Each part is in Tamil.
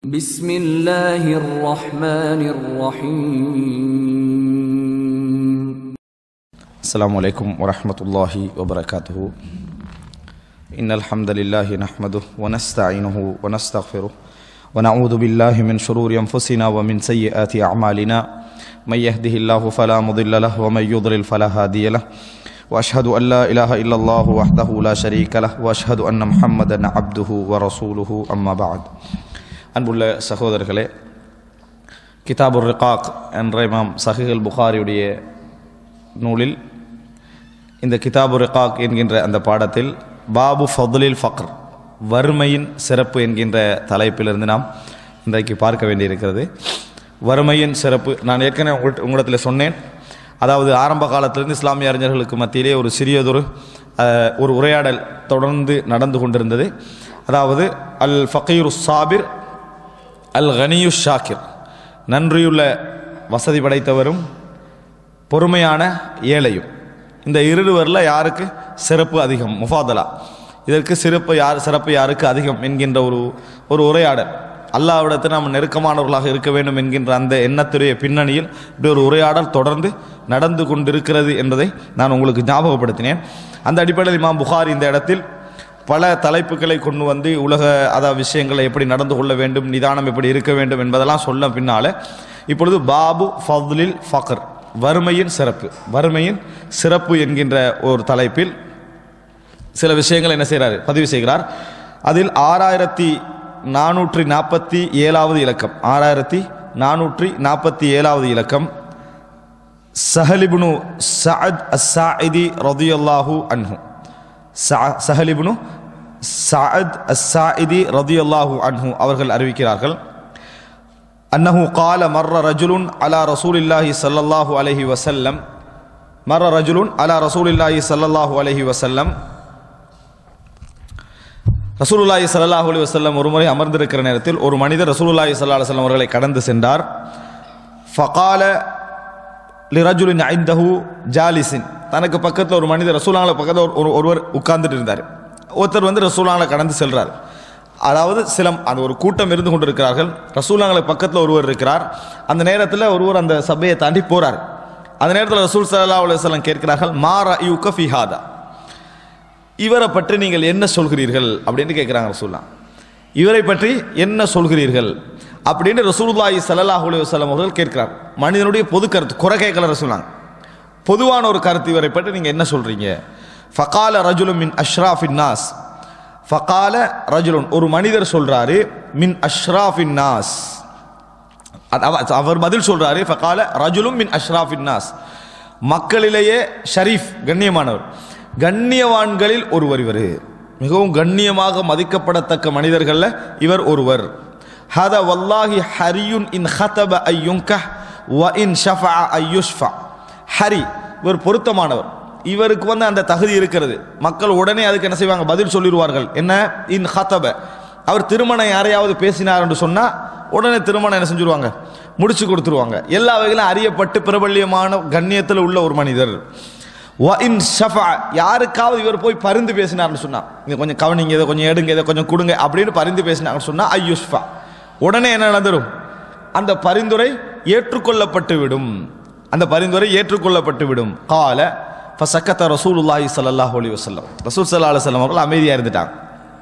بسم الله الرحمن الرحيم السلام عليكم ورحمة الله وبركاته إن الحمد لله نحمده ونستعينه ونستغفره ونعوذ بالله من شرور أنفسنا ومن سيئات أعمالنا من يهده الله فلا مضل له ومن يضلل فلا هادي له وأشهد أن لا إله إلا الله وحده لا شريك له وأشهد أن محمدا عبده ورسوله أما بعد அன்புள்ள சகோதரர்களே கிதாபுர் ரிகாக் என்ற இமாம் சஹிஹல் புகாரியுடைய நூலில் இந்த கிதாபு ரிகாக் என்கின்ற அந்த பாடத்தில் பாபு ஃபதுலில் ஃபக்ர் வறுமையின் சிறப்பு என்கின்ற தலைப்பிலிருந்து நாம் இன்றைக்கு பார்க்க வேண்டியிருக்கிறது வறுமையின் சிறப்பு நான் ஏற்கனவே உங்கள்கிட்ட உங்களிடத்தில் சொன்னேன் அதாவது ஆரம்ப காலத்திலிருந்து இஸ்லாமிய அறிஞர்களுக்கு மத்தியிலே ஒரு சிறியதொரு அஹ், ஒரு உரையாடல் தொடர்ந்து நடந்து கொண்டிருந்தது அதாவது அல் ஃபக்கீரு சாபிர் அல் கனியு ஷாக்கிர் நன்றியுள்ள வசதி படைத்தவரும் பொறுமையான ஏழையும் இந்த இருவரில் யாருக்கு சிறப்பு அதிகம் முஃபாதலா இதற்கு சிறப்பு யார் சிறப்பு யாருக்கு அதிகம் என்கின்ற ஒரு ஒரு உரையாடல் அல்லாவிடத்தில் நாம் நெருக்கமானவர்களாக இருக்க வேண்டும் என்கின்ற அந்த எண்ணத்துடைய பின்னணியில் இப்படி ஒரு உரையாடல் தொடர்ந்து நடந்து கொண்டிருக்கிறது என்பதை நான் உங்களுக்கு ஞாபகப்படுத்தினேன் அந்த அடிப்படையில் இமாம் புகார் இந்த இடத்தில் பல தலைப்புகளை கொண்டு வந்து உலக அதாவது விஷயங்களை எப்படி நடந்து கொள்ள வேண்டும் நிதானம் எப்படி இருக்க வேண்டும் என்பதெல்லாம் சொல்ல பின்னால இப்பொழுது பாபு ஃபதுலில் ஃபக்ர் வறுமையின் சிறப்பு வறுமையின் சிறப்பு என்கின்ற ஒரு தலைப்பில் சில விஷயங்களை என்ன செய்கிறார் பதிவு செய்கிறார் அதில் ஆறாயிரத்தி நானூற்றி நாற்பத்தி ஏழாவது இலக்கம் ஆறாயிரத்தி நானூற்றி நாற்பத்தி ஏழாவது இலக்கம் சஹலிபுனு சஅத் அஸ்ஸாஇதி ரதியல்லாஹு அன்ஹு சஅ- சஹலிபுனு சஅத் அஸ்ஸாஇதி ரதியல்லாஹு அன்ஹு அவர்கள் அறிவிக்கிறார்கள் அன்னஹு கால மர்ர ரஜுலுன் அலா ரசூலில்லாஹி ஸல்லல்லாஹு அலைஹி வஸல்லம் மர்ர ரஜுலுன் அலா ரசூலில்லாஹி ஸல்லல்லாஹு அலைஹி வஸல்லம் ரசூலுல்லாஹி ஸல்லல்லாஹு அலைஹி வஸல்லம் ஒருமுறை அமர்ந்திருக்கிற நேரத்தில் ஒரு மனிதர் ரசூலுல்லாஹி ஸல்லல்லாஹு அலைஹி வஸல்லம் அவர்களை கடந்து சென்றார் ஃபகால லிரஜுலின் ஐந்தஹு ஜாலிசின் தனக்கு பக்கத்தில் ஒரு மனிதர் ரசூலாங்களை பக்கத்தில் ஒரு ஒரு- ஒருவர் உட்கார்ந்துட்டு இருந்தார் ஒருத்தர் வந்து ரசூலாங்களை கடந்து செல்றார் அதாவது சில அந்த ஒரு கூட்டம் இருந்து கொண்டிருக்கிறார்கள் ரசூலாங்களை பக்கத்தில் ஒருவர் இருக்கிறார் அந்த நேரத்தில் ஒருவர் அந்த சபையை தாண்டி போறார் அந்த நேரத்தில் ரசூல் ஸல்லல்லாஹு அலைஹி வஸல்லம் கேட்கிறார்கள் மா ரயுக ஃபி ஹாதா இவரை பற்றி நீங்கள் என்ன சொல்கிறீர்கள் அப்படின்னு கேட்குறாங்க ரசூல்லா இவரை பற்றி என்ன சொல்கிறீர்கள் அப்படின்னு ரசூலுல்லாஹி ஸல்லல்லாஹு அலைஹி வஸல்லம் அவர்கள் கேட்கிறார் மனிதனுடைய பொது கருத்து குறை கேட்கல ரசூலாங்க பொதுவான ஒரு கருத்து இவரை பற்றி நீங்கள் என்ன சொல்றீங்க ஃபகால ரஜுலும் மின் அஷ்ராஃபின் நாஸ் ஃபகால ரஜுலுன் ஒரு மனிதர் சொல்றாரு மின் அஷ்ராஃபின் நாஸ் அது அவ- அவர் பதில் சொல்றாரு ஃபகால ரஜுலும் மின் அஷ்ராஃபின் நாஸ் மக்களிலேயே ஷரீஃப் கண்ணியமானவர் கண்ணியவான்களில் ஒருவர் இவர் மிகவும் கண்ணியமாக மதிக்கப்படத்தக்க மனிதர்கள்ல இவர் ஒருவர் ஹத வல்லாஹி ஹரியுன் இன் ஹதப ஐயுங்க வ இன் ஷஃபா ஐயுஷ்ஃபா ஹரி இவர் பொருத்தமானவர் இவருக்கு வந்து அந்த தகுதி இருக்கிறது மக்கள் உடனே அதுக்கு என்ன செய்வாங்க பதில் சொல்லிடுவார்கள் என்ன இன் ஹதப அவர் திருமணம் யாரையாவது பேசினார் என்று சொன்னா உடனே திருமணம் என்ன செஞ்சுருவாங்க முடிச்சு கொடுத்துருவாங்க எல்லா வகையிலும் அறியப்பட்டு பிரபல்யமான கண்ணியத்தில் உள்ள ஒரு மனிதர் வ இன் ஷஃபா யாருக்காவது இவர் போய் பரிந்து பேசினார்னு சொன்னா இங்க கொஞ்சம் கவனிங்க இதை கொஞ்சம் எடுங்க இதை கொஞ்சம் கொடுங்க அப்படின்னு பரிந்து பேசினார்னு சொன்னா ஐயுஷ்ஃபா உடனே என்ன நடந்துரும் அந்த பரிந்துரை ஏற்றுக்கொள்ளப்பட்டு விடும் அந்த பரிந்துரை ஏற்றுக்கொள்ளப்பட்டு விடும் கால ஃபசக்கத்த ரசூலுல்லாஹி ஸல்லல்லாஹு அலைஹி வஸல்லம் ரசூல் ஸல்லல்லாஹு அலைஹி வஸல்லம் அவர்கள் அமைதியா இருந்துட்டாங்க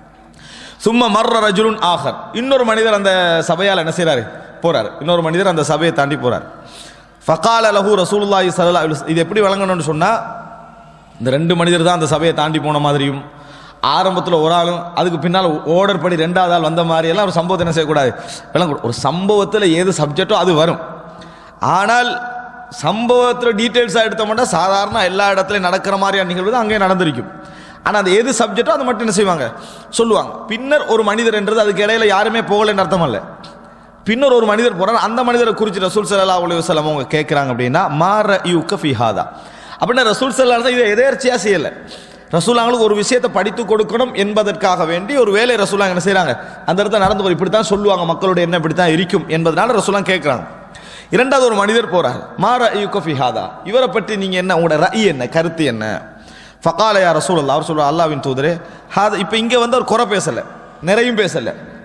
சும்மா மர்ற ரஜுலுன் ஆகர் இன்னொரு மனிதர் அந்த சபையால் என்ன செய்றாரு போறாரு இன்னொரு மனிதர் அந்த சபையை தாண்டி போறார் ஃபகால லஹு ரசூலுல்லாஹி ஸல்லல்லாஹு அலைஹி வஸல்லம் இது எப்படி வழங்கணும்னு சொன்னா இந்த ரெண்டு மனிதர் தான் அந்த சபையை தாண்டி போன மாதிரியும் ஆரம்பத்தில் ஒரு ஆளும் அதுக்கு பின்னால் ஓர்டர் படி ரெண்டாவது ஆள் வந்த மாதிரி எல்லாம் ஒரு சம்பவத்தை என்ன செய்யக்கூடாது விளங்க ஒரு சம்பவத்தில் எது சப்ஜெக்டோ அது வரும் ஆனால் சம்பவத்தில் டீட்டெயில்ஸாக எடுத்தோம்னா சாதாரண எல்லா இடத்துலையும் நடக்கிற மாதிரியான நிகழ்வு தான் அங்கேயே நடந்திருக்கும் ஆனால் அது எது சப்ஜெக்டோ அதை மட்டும் என்ன செய்வாங்க சொல்லுவாங்க பின்னர் ஒரு மனிதர் என்றது அதுக்கு இடையில யாருமே போகலைன்னு அர்த்தம் இல்லை பின்னர் ஒரு மனிதர் போறார் அந்த மனிதரை குறித்து ரசூல் ஸல்லல்லாஹு அலைஹி வஸல்லம் அவங்க கேட்குறாங்க அப்படின்னா மார யூக்க ஃபிஹாதா அப்படின்னா ரசூல் ஸல்லல்லாஹு இதை எதேர்ச்சியாக செய்யலை ரசூலாங்களுக்கு ஒரு விஷயத்தை படித்து கொடுக்கணும் என்பதற்காக வேண்டி ஒரு வேலை ரசூலாங்க என்ன செய்றாங்க அந்த இடத்துல நடந்து போய் இப்படி தான் சொல்லுவாங்க மக்களுடைய என்ன இப்படி தான் இருக்கும் என்பதனால ரசூலாம் கேட்குறாங்க இரண்டாவது ஒரு மனிதர் போறார் மார யூக்க ஃபிஹாதா இவரை பற்றி நீங்க என்ன உங்களோட ரஇ என்ன கருத்து என்ன ஃபகால யா ரசூல் அவர் சொல்றார் அல்லாவின் தூதரே ஹாத இப்போ இங்கே வந்து அவர் குறை பேசலை நிறையும் பேசலை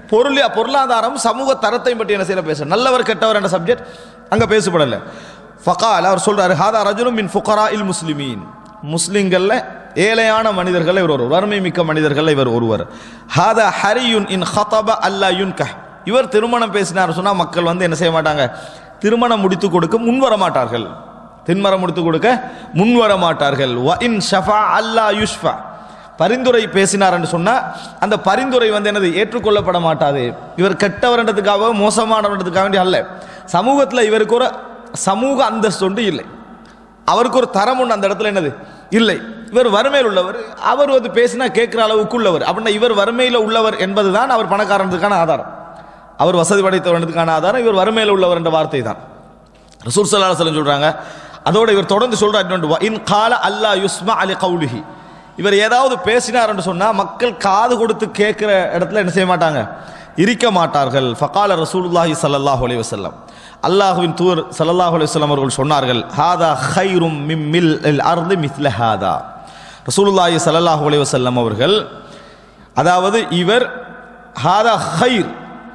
பொருள் பொருளாதாரம் சமூக தரத்தையும் பற்றி என்ன செய்யல பேச நல்லவர் கெட்டவர் என்ற சப்ஜெக்ட் அங்க பேசப்படல ஃபகால் அவர் சொல்றாரு ஹாதா ரஜுலும் மின் ஃபுகரா இல் முஸ்லிமீன் முஸ்லிம்கள்ல ஏழையான மனிதர்கள் இவர் ஒருவர் வறுமை மிக்க மனிதர்கள் இவர் ஒருவர் ஹாதா ஹரியுன் இன் ஹதப அல்லா யுன்கஹ் இவர் திருமணம் பேசினார் சொன்னா மக்கள் வந்து என்ன செய்ய மாட்டாங்க திருமணம் முடித்து கொடுக்க முன்வர மாட்டார்கள் திருமணம் முடித்து கொடுக்க முன்வர மாட்டார்கள் வ இன் ஷஃபா அல்லா யுஷ்ஃபா பரிந்துரை பேசினார் என்று சொன்னா அந்த பரிந்துரை வந்து என்னது ஏற்றுக்கொள்ளப்பட மாட்டாது இவர் கெட்டவர்ன்றதுக்காக மோசமானவன்றதுக்காக வேண்டி அல்ல சமூகத்தில் இவருக்கு ஒரு சமூக அந்தஸ்து ஒன்று இல்லை அவருக்கு ஒரு தரம் ஒன்று அந்த இடத்துல என்னது இல்லை இவர் வறுமையில் உள்ளவர் அவர் வந்து பேசினா கேட்குற அளவுக்கு உள்ளவர் அப்படின்னா இவர் வறுமையில் உள்ளவர் என்பதுதான் அவர் பணக்காரன்றதுக்கான ஆதாரம் அவர் வசதி படைத்தவன்றதுக்கான ஆதாரம் இவர் வறுமையில் உள்ளவர் என்ற வார்த்தை தான் ரசூல் சல்லா சொல்லம் சொல்றாங்க அதோட இவர் தொடர்ந்து சொல்றார் இன்னொன்று இன் கால அல்லா யுஸ்மா அலி கவுலிஹி இவர் ஏதாவது பேசினார்னு சொன்னா மக்கள் காது கொடுத்து கேட்கிற இடத்துல என்ன செய்ய மாட்டாங்க இருக்க மாட்டார்கள் ஃபகால ரசூலுல்லாஹி ஸல்லல்லாஹு அலைஹி வஸல்லம் அல்லாஹ்வின் தூர் ஸல்லல்லாஹு அலைஹி வஸல்லம் அவர்கள் சொன்னார்கள் ஹாதா ஹைரும் மிம் மில் அல் அர்தி மித்ல ஹாதா ரசூலுல்லாஹி ஸல்லல்லாஹு அலைஹி வஸல்லம் அவர்கள் அதாவது இவர் ஹாதா ஹைர்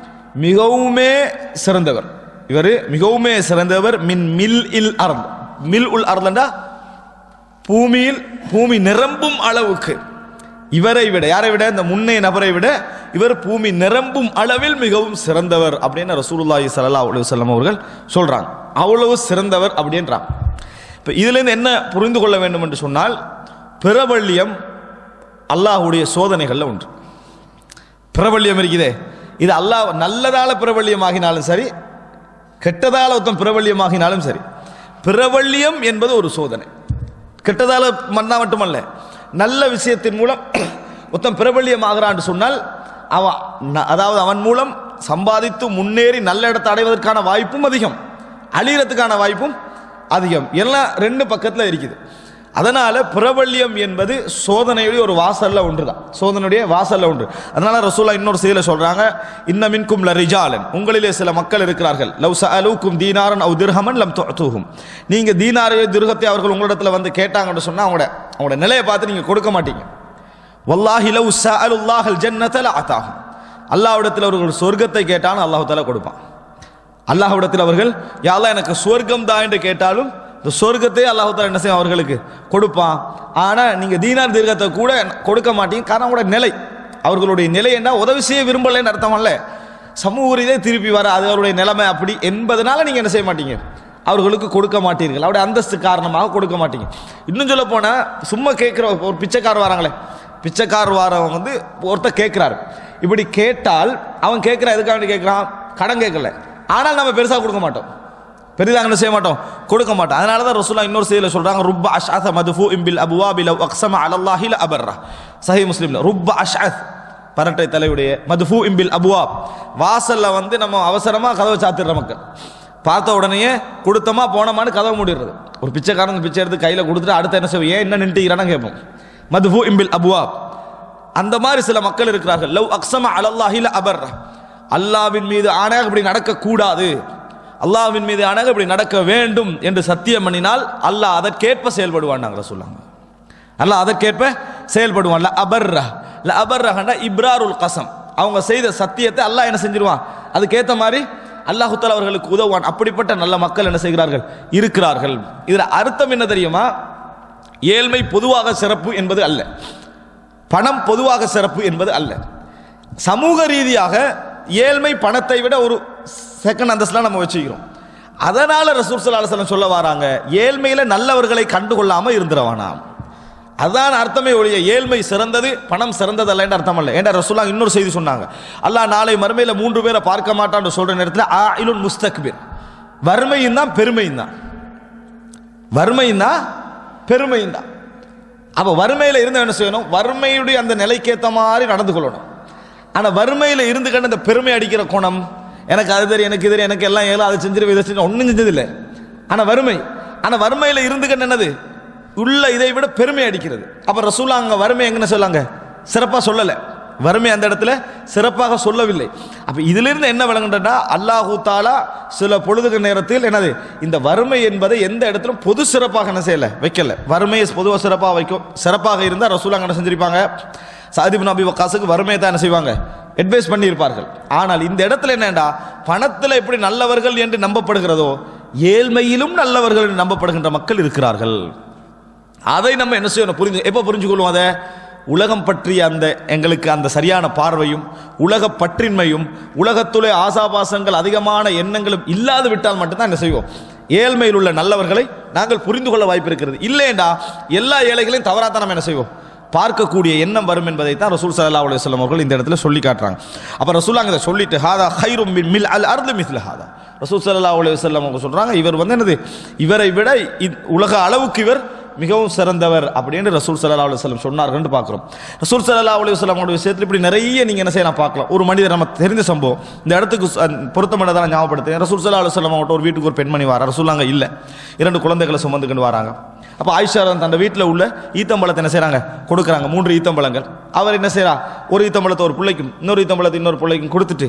மிகவுமே சிறந்தவர் இவர் மிகவுமே சிறந்தவர் மின் மில் இல் அர்த் மில் உல் அர்தண்டா பூமியில் பூமி நிரம்பும் அளவுக்கு இவரை விட யாரை விட இந்த முன்னைய நபரை விட இவர் பூமி நிரம்பும் அளவில் மிகவும் சிறந்தவர் அப்படின்னு ரசூலுல்லாஹி ஸல்லல்லாஹு அலைஹி வஸல்லம் அவர்கள் சொல்றாங்க அவ்வளவு சிறந்தவர் அப்படின்றாங்க இப்போ இதுலேருந்து என்ன புரிந்து கொள்ள வேண்டும் என்று சொன்னால் பிரபல்யம் அல்லாஹ்வுடைய சோதனைகளில் ஒன்று பிரபல்யம் இருக்குதே இது அல்லாஹ் நல்லதால பிரபல்யமாகினாலும் சரி கெட்டதால ஒருத்தன் பிரபல்யமாகினாலும் சரி பிரபல்யம் என்பது ஒரு சோதனை கெட்டதால மன்னா மட்டுமல்ல நல்ல விஷயத்தின் மூலம் ஒருத்தன் பிரபல்யமாகிறான்னு சொன்னால் அவன் ந- அதாவது அவன் மூலம் சம்பாதித்து முன்னேறி நல்ல இடத்தை அடைவதற்கான வாய்ப்பும் அதிகம் அழியறதுக்கான வாய்ப்பும் அதிகம் எல்லாம் ரெண்டு பக்கத்தில் இருக்குது அதனால பிரபல்யம் என்பது சோதனையுடைய ஒரு வாசல்ல ஒன்று தான் சோதனையுடைய வாசல்ல ஒன்று அதனால ரசூலா இன்னொரு செய்தியில சொல்றாங்க இன்ன மின்கும் லரிஜாலன் உங்களிலே சில மக்கள் இருக்கிறார்கள் லவ் சஅலூக்கும் தீனாரன் அவ் திர்ஹமன் லம் துஅத்துஹும் நீங்க தீனாரையோ திருகத்தை அவர்கள் உங்களிடத்துல வந்து கேட்டாங்கன்னு சொன்னா அவங்களோட அவங்களோட நிலையை பார்த்து நீங்க கொடுக்க மாட்டீங்க வல்லாஹி லவ் சஅலுல்லாஹல் ஜன்னத லஅதாஹும் அல்லாஹ்விடத்தில் அவர்கள் சொர்க்கத்தை கேட்டாலும் அல்லாஹ் தஆலா கொடுப்பான் அல்லாஹ்விடத்தில் அவர்கள் யாரெல்லாம் எனக்கு சொர்க்கம் தான் என்று கேட்டாலும் இந்த சொர்க்கத்தை அல்லாஹ் தஆலா என்ன செய்யும் அவர்களுக்கு கொடுப்பான் ஆனா நீங்க தீனார் தீர்க்கத்தை கூட கொடுக்க மாட்டீங்க காரணம் அவங்களோட நிலை அவர்களுடைய நிலை என்ன உதவி செய்ய விரும்பலைன்னு அர்த்தம் அல்ல சமூக ரீதியாக திருப்பி வர அது அவருடைய நிலைமை அப்படி என்பதனால நீங்க என்ன செய்ய மாட்டீங்க அவர்களுக்கு கொடுக்க மாட்டீர்கள் அவருடைய அந்தஸ்து காரணமாக கொடுக்க மாட்டீங்க இன்னும் சொல்ல போனா சும்மா கேட்குற ஒரு பிச்சைக்காரர் வராங்களே பிச்சைக்காரர் வாரவங்க வந்து ஒருத்தர் கேட்குறாரு இப்படி கேட்டால் அவன் கேட்குற எதுக்காக கேட்குறான் கடன் கேட்கல ஆனால் நம்ம பெருசாக கொடுக்க மாட்டோம் பெரிதாக என்ன செய்ய மாட்டோம் கொடுக்க மாட்டோம் அதனால தான் ரசூலா இன்னொரு செய்தியில் சொல்றாங்க ருப்ப அஷ்அத் மதுஃபு இம்பில் அபுவாபி லவ் அக்ஸம அலல்லாஹி ல அபர்ரா சஹி முஸ்லிம்ல ருப்ப அஷ்அத் பரட்டை தலையுடைய மதுஃபு இம்பில் அபுவாப் வாசல்ல வந்து நம்ம அவசரமா கதவை சாத்திடுற மக்கள் பார்த்த உடனேயே கொடுத்தோமா போனோமான்னு கதவை மூடிடுறது ஒரு பிச்சைக்காரன் பிச்சை எடுத்து கையில கொடுத்துட்டு அடுத்து என்ன செய்வோம் ஏன் என்ன நின்றுக்கிறான்னு கேட்போம் மதுஃபு இம்பில் அபுவாப் அந்த மாதிரி சில மக்கள் இருக்கிறார்கள் லவ் அக்ஸம அலல்லாஹில அபர் அல்லாவின் மீது ஆணையாக இப்படி நடக்கக்கூடாது அல்லாஹ்வின் மீது ஆணையாக இப்படி நடக்க வேண்டும் என்று சத்தியம் பண்ணினால் அல்லாஹ் அதற்கேற்ப செயல்படுவான் நாங்கள் சொல்லாங்க அல்லாஹ் அதற்கேற்ப செயல்படுவான் ல அபர்ரா ல அபர்ரஹண்டா இப்ராருல் கசம் அவங்க செய்த சத்தியத்தை அல்லாஹ் என்ன செஞ்சிருவான் அதுக்கேற்ற மாதிரி அல்லாஹு தஆலா அவர்களுக்கு உதவுவான் அப்படிப்பட்ட நல்ல மக்கள் என்ன செய்கிறார்கள் இருக்கிறார்கள் இதுல அர்த்தம் என்ன தெரியுமா ஏழ்மை பொதுவாக சிறப்பு என்பது அல்ல பணம் பொதுவாக சிறப்பு என்பது அல்ல சமூக ரீதியாக ஏழ்மை பணத்தை விட ஒரு செகண்ட் அந்தஸ்தில் நம்ம வச்சுக்கிறோம் அதனால ரசூல் ஸல்லல்லாஹு அலைஹி வஸல்லம் சொல்ல வராங்க ஏழ்மையில நல்லவர்களை கண்டுகொள்ளாம இருந்துறவானாம் அதான் அர்த்தமே ஒழிய ஏழ்மை சிறந்தது பணம் சிறந்தது அல்ல அர்த்தம் அல்ல ஏன்டா ரசூல்லா இன்னொரு செய்தி சொன்னாங்க அல்லாஹ் நாளை மறுமையில மூன்று பேரை பார்க்க மாட்டான்னு சொல்ற நேரத்தில் ஆயிலுன் முஸ்தக்பிர் வறுமையும் தான் பெருமையும் தான் வறுமையும் தான் பெருமையும் தான் அப்போ வறுமையில் இருந்து என்ன செய்யணும் வறுமையுடைய அந்த நிலைக்கேற்ற மாதிரி நடந்து கொள்ளணும் ஆனால் வறுமையில் இருந்து கண்டு அந்த பெருமை அடிக்கிற குணம் எனக்கு அது தெரியும் எனக்கு இது தெரியும், எனக்கு எல்லாம் ஏதோ அதை செஞ்சிரு இதை செஞ்சு ஒன்றும் செஞ்சதில்லை ஆனால் வறுமை ஆனால் வறுமையில் இருந்து கண்டு என்னது உள்ள இதை விட பெருமை அடிக்கிறது அப்போ ரசூலா அங்கே வறுமை எங்கன்னு சொல்லாங்க சிறப்பாக சொல்லலை வறுமை அந்த இடத்துல சிறப்பாக சொல்லவில்லை அப்போ இதிலிருந்து என்ன விளங்குன்றா அல்லாஹூ தாலா சில பொழுதுக நேரத்தில் என்னது இந்த வறுமை என்பதை எந்த இடத்திலும் பொது சிறப்பாக என்ன செய்யல வைக்கல வறுமையை பொதுவாக சிறப்பாக வைக்கும் சிறப்பாக இருந்தால் ரசூலா என்ன செஞ்சிருப்பாங்க சாதிப் நபி வக்காசுக்கு வறுமையை தான் என்ன செய்வாங்க அட்வைஸ் பண்ணியிருப்பார்கள் ஆனால் இந்த இடத்துல என்னடா பணத்தில் எப்படி நல்லவர்கள் என்று நம்பப்படுகிறதோ ஏழ்மையிலும் நல்லவர்கள் என்று நம்பப்படுகின்ற மக்கள் இருக்கிறார்கள் அதை நம்ம என்ன செய்யணும் புரிஞ்சு எப்போ புரிஞ்சுக்கொள்வோம் அதை உலகம் பற்றிய அந்த எங்களுக்கு அந்த சரியான பார்வையும் உலக பற்றின்மையும் உலகத்துலே ஆசாபாசங்கள் அதிகமான எண்ணங்களும் இல்லாது விட்டால் மட்டும்தான் என்ன செய்வோம் ஏழ்மையில் உள்ள நல்லவர்களை நாங்கள் புரிந்து கொள்ள வாய்ப்பு இருக்கிறது இல்லைண்டா எல்லா ஏழைகளையும் தவறாக தான் நம்ம என்ன செய்வோம் பார்க்கக்கூடிய எண்ணம் வரும் என்பதை தான் ரசூல் சல்லா அலுவலி வஸல்லம் அவர்கள் இந்த இடத்துல சொல்லி காட்டுறாங்க அப்போ ரசூல் அங்கே சொல்லிட்டு ஹாதா ஹைரும் மின் மில் அல் அர்து மிஸ்ல ஹாதா ரசூல் சல்லா அலுவலி வஸல்லம் அவங்க சொல்கிறாங்க இவர் வந்து என்னது இவரை விட இ- உலக அளவுக்கு இவர் மிகவும் சிறந்தவர் அப்படின்னு ரசூல் சல்லா அலுவலி வஸல்லம் சொன்னார்கள்னு பார்க்குறோம் ரசூல் சல்லா அலுவலி வஸல்லமோட விஷயத்தில் இப்படி நிறைய நீங்கள் என்ன செய்யலாம் பார்க்கலாம் ஒரு மனிதர் நம்ம தெரிந்த சம்பவம் இந்த இடத்துக்கு ச- பொருத்தமானதான் ஞாபகப்படுத்துறேன் ரசூல் சல்லா அலுவலி வஸல்லம் அவங்கள்ட்ட ஒரு வீட்டுக்கு ஒரு பெண்மணி வர ரசூல் அங்கே இல்லை இரண்டு குழந்தைகளை சுமந்துக்கிட்டு வராங்க அப்போ ஆயிஷா தன் வீட்டில் உள்ள ஈத்தம்பழத்தை என்ன செய்கிறாங்க கொடுக்குறாங்க மூன்று ஈத்தம்பழங்கள் அவர் என்ன செய்றா ஒரு ஈத்தம்பழத்தை ஒரு பிள்ளைக்கும் இன்னொரு ஈத்தம்பழத்தை இன்னொரு பிள்ளைக்கும் கொடுத்துட்டு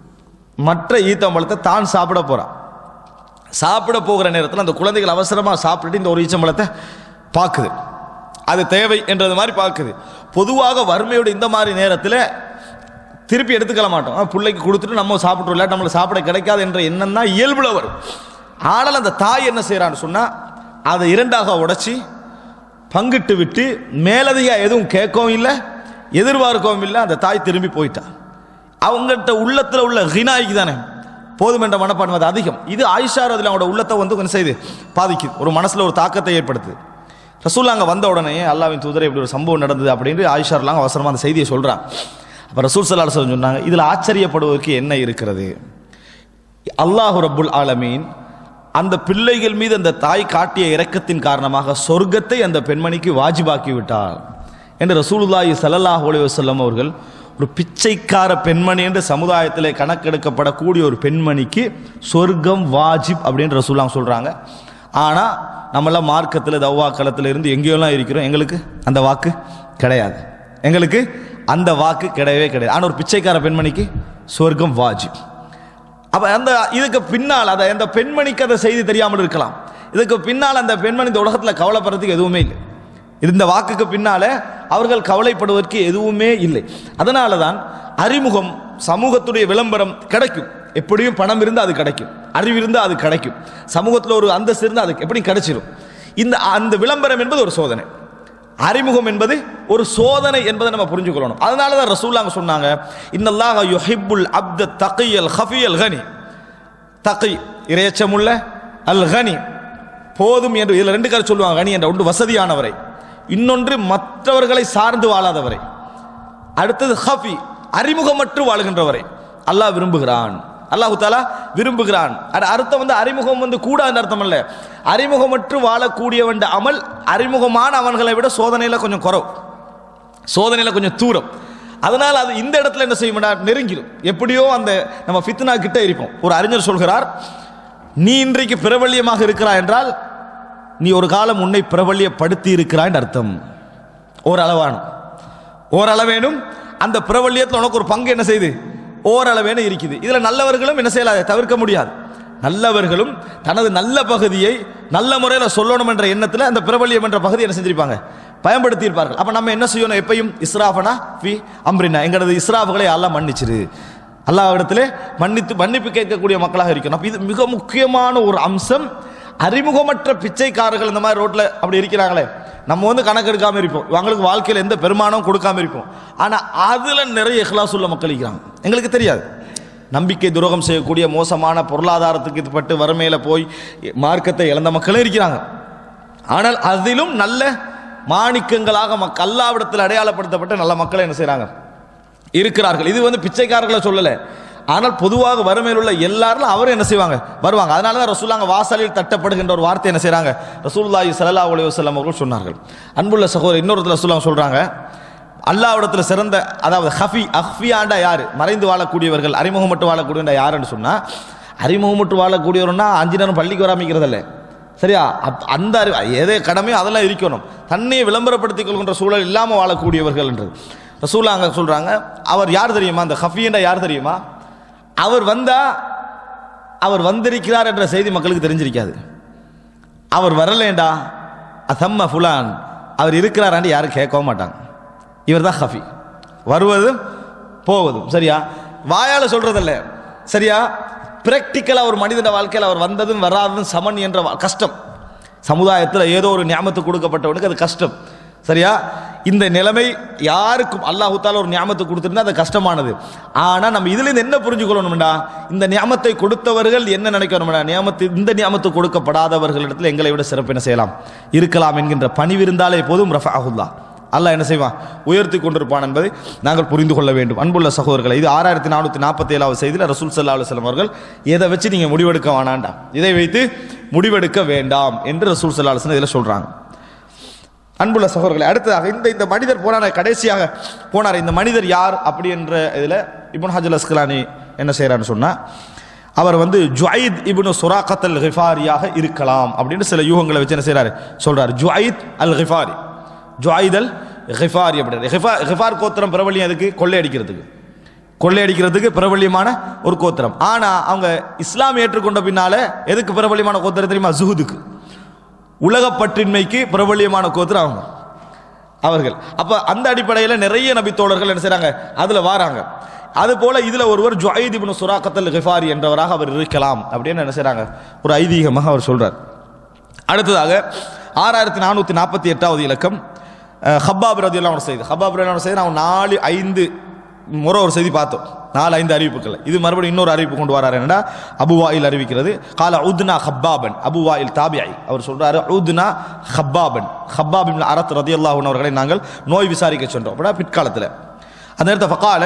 மற்ற ஈத்தம்பழத்தை தான் சாப்பிட போறா சாப்பிட போகிற நேரத்தில் அந்த குழந்தைகள் அவசரமாக சாப்பிட்டுட்டு இந்த ஒரு ஈச்சம்பழத்தை பார்க்குது அது தேவை என்றது மாதிரி பார்க்குது பொதுவாக வறுமையோட இந்த மாதிரி நேரத்தில் திருப்பி எடுத்துக்கல மாட்டோம் ஆ, பிள்ளைக்கு கொடுத்துட்டு நம்ம சாப்பிட்டு இல்லாட்டி நம்மளுக்கு சாப்பிட கிடைக்காது என்ற எண்ணம் தான் இயல்புல வரும் ஆனால் அந்த தாய் என்ன செய்கிறான்னு சொன்னால் அதை இரண்டாக உடைச்சி பங்கிட்டு விட்டு மேலதிகா எதுவும் கேட்கவும் இல்லை எதிர்பார்க்கவும் இல்லை அந்த தாய் திரும்பி போயிட்டா அவங்கள்ட்ட உள்ளத்தில் உள்ள ஹினாய்க்கு தானே போதும் என்ற மனப்பான்மை அது அதிகம் இது ஆயிஷா அதில் அவங்களோட உள்ளத்தை வந்து கொஞ்சம் செய்து பாதிக்குது ஒரு மனசில் ஒரு தாக்கத்தை ஏற்படுத்துது ரசூல் அங்கே வந்த உடனே அல்லாவின் தூதரை இப்படி ஒரு சம்பவம் நடந்தது அப்படின்னு ஆயிஷார்லாம் அவசரமாக அந்த செய்தியை சொல்கிறான் அப்போ ரசூல் சல்லா அலுவலம் சொன்னாங்க இதில் ஆச்சரியப்படுவதற்கு என்ன இருக்கிறது அல்லாஹு ரப்புல் ஆலமீன் அந்த பிள்ளைகள் மீது அந்த தாய் காட்டிய இரக்கத்தின் காரணமாக சொர்க்கத்தை அந்த பெண்மணிக்கு வாஜிபாக்கி விட்டார் என்று ரசூலுல்லாஹி ஸல்லல்லாஹு அலைஹி வஸல்லம் அவர்கள் ஒரு பிச்சைக்கார பெண்மணி என்று சமுதாயத்தில் கணக்கெடுக்கப்படக்கூடிய ஒரு பெண்மணிக்கு சொர்க்கம் வாஜிப் அப்படின்னு ரசூல்லாம் சொல்றாங்க ஆனால் நம்மளாம் மார்க்கத்தில் தவ்வாக்களத்தில் இருந்து எங்கேயோலாம் இருக்கிறோம் எங்களுக்கு அந்த வாக்கு கிடையாது எங்களுக்கு அந்த வாக்கு கிடையவே கிடையாது ஆனால் ஒரு பிச்சைக்கார பெண்மணிக்கு சொர்க்கம் வாஜிப் அப்ப அந்த இதுக்கு பின்னால் அதை அந்த பெண்மணிக்கு அந்த செய்தி தெரியாமல் இருக்கலாம் இதுக்கு பின்னால் அந்த பெண்மணி இந்த உலகத்தில் கவலைப்படுறதுக்கு எதுவுமே இல்லை இந்த வாக்குக்கு பின்னால அவர்கள் கவலைப்படுவதற்கு எதுவுமே இல்லை அதனால தான் அறிமுகம் சமூகத்துடைய விளம்பரம் கிடைக்கும் எப்படியும் பணம் இருந்தால் அது கிடைக்கும் அறிவு இருந்தால் அது கிடைக்கும் சமூகத்தில் ஒரு அந்தஸ்து இருந்தால் அது எப்படி கிடைச்சிடும் இந்த அந்த விளம்பரம் என்பது ஒரு சோதனை அறிமுகம் என்பது ஒரு சோதனை என்பதை நம்ம புரிஞ்சுக்கொள்ளணும் அதனால தான் ரசூல்லாங்க சொன்னாங்க இன்னல்லாஹ யுஹிப்புல் அப்த தகியல் ஹஃபியல் கனி தகி இரையச்சமுள்ள அல் கனி போதும் என்று இதில் ரெண்டு கருத்து சொல்லுவாங்க கனி என்ற ஒன்று வசதியானவரை இன்னொன்று மற்றவர்களை சார்ந்து வாழாதவரை அடுத்தது ஹஃபி அறிமுகமற்று வாழுகின்றவரை அல்லாஹ் விரும்புகிறான் அல்லாஹு தாலா விரும்புகிறான் அது அர்த்தம் வந்து அறிமுகம் வந்து கூடாதுன்னு அர்த்தம் அல்ல அறிமுகமற்று வாழக்கூடியவன் அமல் அறிமுகமான அவன்களை விட சோதனையில கொஞ்சம் குறவு சோதனையில கொஞ்சம் தூரம் அதனால் அது இந்த இடத்துல என்ன செய்யும்னா நெருங்கிடும் எப்படியோ அந்த நம்ம ஃபித்னா கிட்ட இருப்போம் ஒரு அறிஞர் சொல்கிறார் நீ இன்றைக்கு பிரபல்யமாக இருக்கிறாய் என்றால் நீ ஒரு காலம் உன்னை பிரபல்யப்படுத்தி இருக்கிறாய் அர்த்தம் ஓரளவான ஓரளவேனும் அந்த பிரபல்யத்தில் உனக்கு ஒரு பங்கு என்ன செய்யுது ஓரளவேனும் இருக்குது இதில் நல்லவர்களும் என்ன செய்யலாது தவிர்க்க முடியாது நல்லவர்களும் தனது நல்ல பகுதியை நல்ல முறையில் சொல்லணும் என்ற எண்ணத்தில் அந்த பிரபல்யம் என்ற பகுதியை என்ன செஞ்சிருப்பாங்க பயன்படுத்தி இருப்பார்கள் அப்போ நம்ம என்ன செய்யணும் எப்பயும் இஸ்ராஃபனா ஃபி அம்ரினா எங்களது இஸ்ராஃபுகளை எல்லாம் மன்னிச்சிரு அல்லாஹ்விடத்திலே மன்னித்து மன்னிப்பு கேட்கக்கூடிய மக்களாக இருக்கணும் அப்ப இது மிக முக்கியமான ஒரு அம்சம் அறிமுகமற்ற பிச்சைக்காரர்கள் இந்த மாதிரி ரோட்ல அப்படி இருக்கிறாங்களே நம்ம வந்து கணக்கு எடுக்காம இருப்போம் அவங்களுக்கு வாழ்க்கையில் எந்த பெருமானமும் கொடுக்காம இருப்போம் ஆனா அதுல நிறைய இஹ்லாஸ் உள்ள மக்கள் இருக்கிறாங்க எங்களுக்கு தெரியாது நம்பிக்கை துரோகம் செய்யக்கூடிய மோசமான பொருளாதாரத்துக்கு இதுபட்டு வறுமையில போய் மார்க்கத்தை இழந்த மக்களும் இருக்கிறாங்க ஆனால் அதிலும் நல்ல மாணிக்கங்களாக மக் அல்லாவிடத்தில் அடையாளப்படுத்தப்பட்ட நல்ல மக்களை என்ன செய்றாங்க இருக்கிறார்கள் இது வந்து பிச்சைக்காரர்களை சொல்லலை ஆனால் பொதுவாக வறுமையில் உள்ள எல்லாரும் அவரும் என்ன செய்வாங்க வருவாங்க அதனால தான் ரசூலாங்க வாசலில் தட்டப்படுகின்ற ஒரு வார்த்தை என்ன செய்றாங்க ரசூலுல்லாஹி ஸல்லல்லாஹு அலைஹி வஸல்லம் அவர்கள் சொன்னார்கள் அன்புள்ள சகோதரர் இன்னொரு ரசூலாங்க சொல்றாங்க அல்லாஹ்விடத்தில் சிறந்த அதாவது ஹஃபி அஹ்ஃபியாண்டா யார் மறைந்து வாழக்கூடியவர்கள் அறிமுகம் மட்டும் வாழக்கூடியவண்டா யாருன்னு சொன்னா அறிமுகம் மட்டும் வாழக்கூடியவர்னா அஞ்சு நேரம் பள்ளிக்கு வராமிக்கிறதில்ல சரியா அப் அந்த அறிவு எதே கடமையோ அதெல்லாம் இருக்கணும் தன்னையை விளம்பரப்படுத்திக் கொள்கின்ற சூழல் இல்லாமல் வாழக்கூடியவர்கள் என்றது ரசூலா அங்கே சொல்றாங்க அவர் யார் தெரியுமா அந்த ஹஃபியண்டா யார் தெரியுமா அவர் வந்தா அவர் வந்திருக்கிறார் என்ற செய்தி மக்களுக்கு தெரிஞ்சிருக்காது அவர் வரலேண்டா அசம்ம ஃபுலான் அவர் இருக்கிறாரான்னு யாரும் கேட்கவும் மாட்டாங்க இவர் தான் ஹஃபி வருவது போவதும் சரியா வாயால சொல்றதல்ல சரியா பிராக்டிக்கலா ஒரு மனிதன வாழ்க்கையில் அவர் வந்ததும் வராததும் சமன் என்ற வா- கஷ்டம் சமுதாயத்தில் ஏதோ ஒரு ஞாபகத்து கொடுக்கப்பட்டவனுக்கு அது கஷ்டம் சரியா இந்த நிலைமை யாருக்கும் அல்லாஹு தால ஒரு ஞாபகத்தை கொடுத்திருந்தா அது கஷ்டமானது ஆனா நம்ம இதுல இருந்து என்ன புரிஞ்சுக்கொள்ளணும்டா இந்த ஞாபகத்தை கொடுத்தவர்கள் என்ன நினைக்கணும்டா நியமத்து இந்த ஞாபகத்து கொடுக்கப்படாதவர்களிடத்தில் எங்களை விட சிறப்பு என்ன செய்யலாம் இருக்கலாம் என்கின்ற பணிவிருந்தாலே போதும் ரஃபாஹுல்லா அல்லாஹ் என்ன செய்வான் உயர்த்தி கொண்டிருப்பான் என்பதை நாங்கள் புரிந்து கொள்ள வேண்டும் அன்புள்ள சகோதரர்களை இது ஆறாயிரத்தி நானூற்றி நாற்பத்தி ஏழாவது செய்தியில் ரசூல் சல்லா அலுவலம் அவர்கள் எதை வச்சு நீங்கள் முடிவெடுக்க வேணாண்டா இதை வைத்து முடிவெடுக்க வேண்டாம் என்று ரசூல் சல்லா அலுவலம் இதில் சொல்கிறாங்க அன்புள்ள சகோதரர்களை அடுத்ததாக இந்த இந்த மனிதர் போனார் கடைசியாக போனார் இந்த மனிதர் யார் அப்படி என்ற இதில் இப்னு ஹஜல் அஸ்கலானி என்ன செய்கிறான்னு சொன்னால் அவர் வந்து ஜுவைத் இப்னு சுராக்கத் அல் ஹிஃபாரியாக இருக்கலாம் அப்படின்னு சில யூகங்களை வச்சு என்ன செய்கிறாரு சொல்றார் ஜுவைத் அல் ஹிஃபாரி ஜுவைத் அல் ஹிஃபாரி அப்படின்னு ஹிஃபா ஹிஃபார் கோத்திரம் பிரபலியம் அதுக்கு கொள்ளையடிக்கிறதுக்கு கொள்ளையடிக்கிறதுக்கு பிரபல்யமான ஒரு கோத்திரம் ஆனா அவங்க இஸ்லாம் ஏற்றுக்கொண்ட பின்னால எதுக்கு பிரபல்யமான கோத்திரம் தெரியுமா ஜுஹுதுக்கு உலகப்பற்றின்மைக்கு பிரபல்யமான கோத்திரம் அவங்க அவர்கள் அப்ப அந்த அடிப்படையில் நிறைய நபித்தோழர்கள் என்ன செய்றாங்க அதுல வாராங்க அது போல இதுல ஒருவர் ஜுவைத் இப்னு சுராக்கத்தல் கிஃபாரி என்றவராக அவர் இருக்கலாம் அப்படின்னு என்ன செய்றாங்க ஒரு ஐதீகமாக அவர் சொல்றார் அடுத்ததாக ஆறாயிரத்தி நானூற்றி நாற்பத்தி எட்டாவது இலக்கம் அஹ், ஹப்பாப் ரதி எல்லாம் செய்தி ஹப்பாப் ரதி செய்தி நான் நாலு ஐந்து முறை ஒரு செய்தி பார்த்தோம் நாலு ஐந்து அறிவிப்புகள் இது மறுபடியும் இன்னொரு அறிவிப்பு கொண்டு வராரு என்னடா அபுவாயில் அறிவிக்கிறது கால உத்னா ஹப்பாபன் அபுவாயில் தாபியாய் அவர் சொல்றாரு உத்னா ஹப்பாபன் ஹப்பாபின் அரத் ரதி அல்லாஹன் அவர்களை நாங்கள் நோய் விசாரிக்க சென்றோம் அப்படின்னா பிற்காலத்தில் அந்த நேரத்தை ஃபகால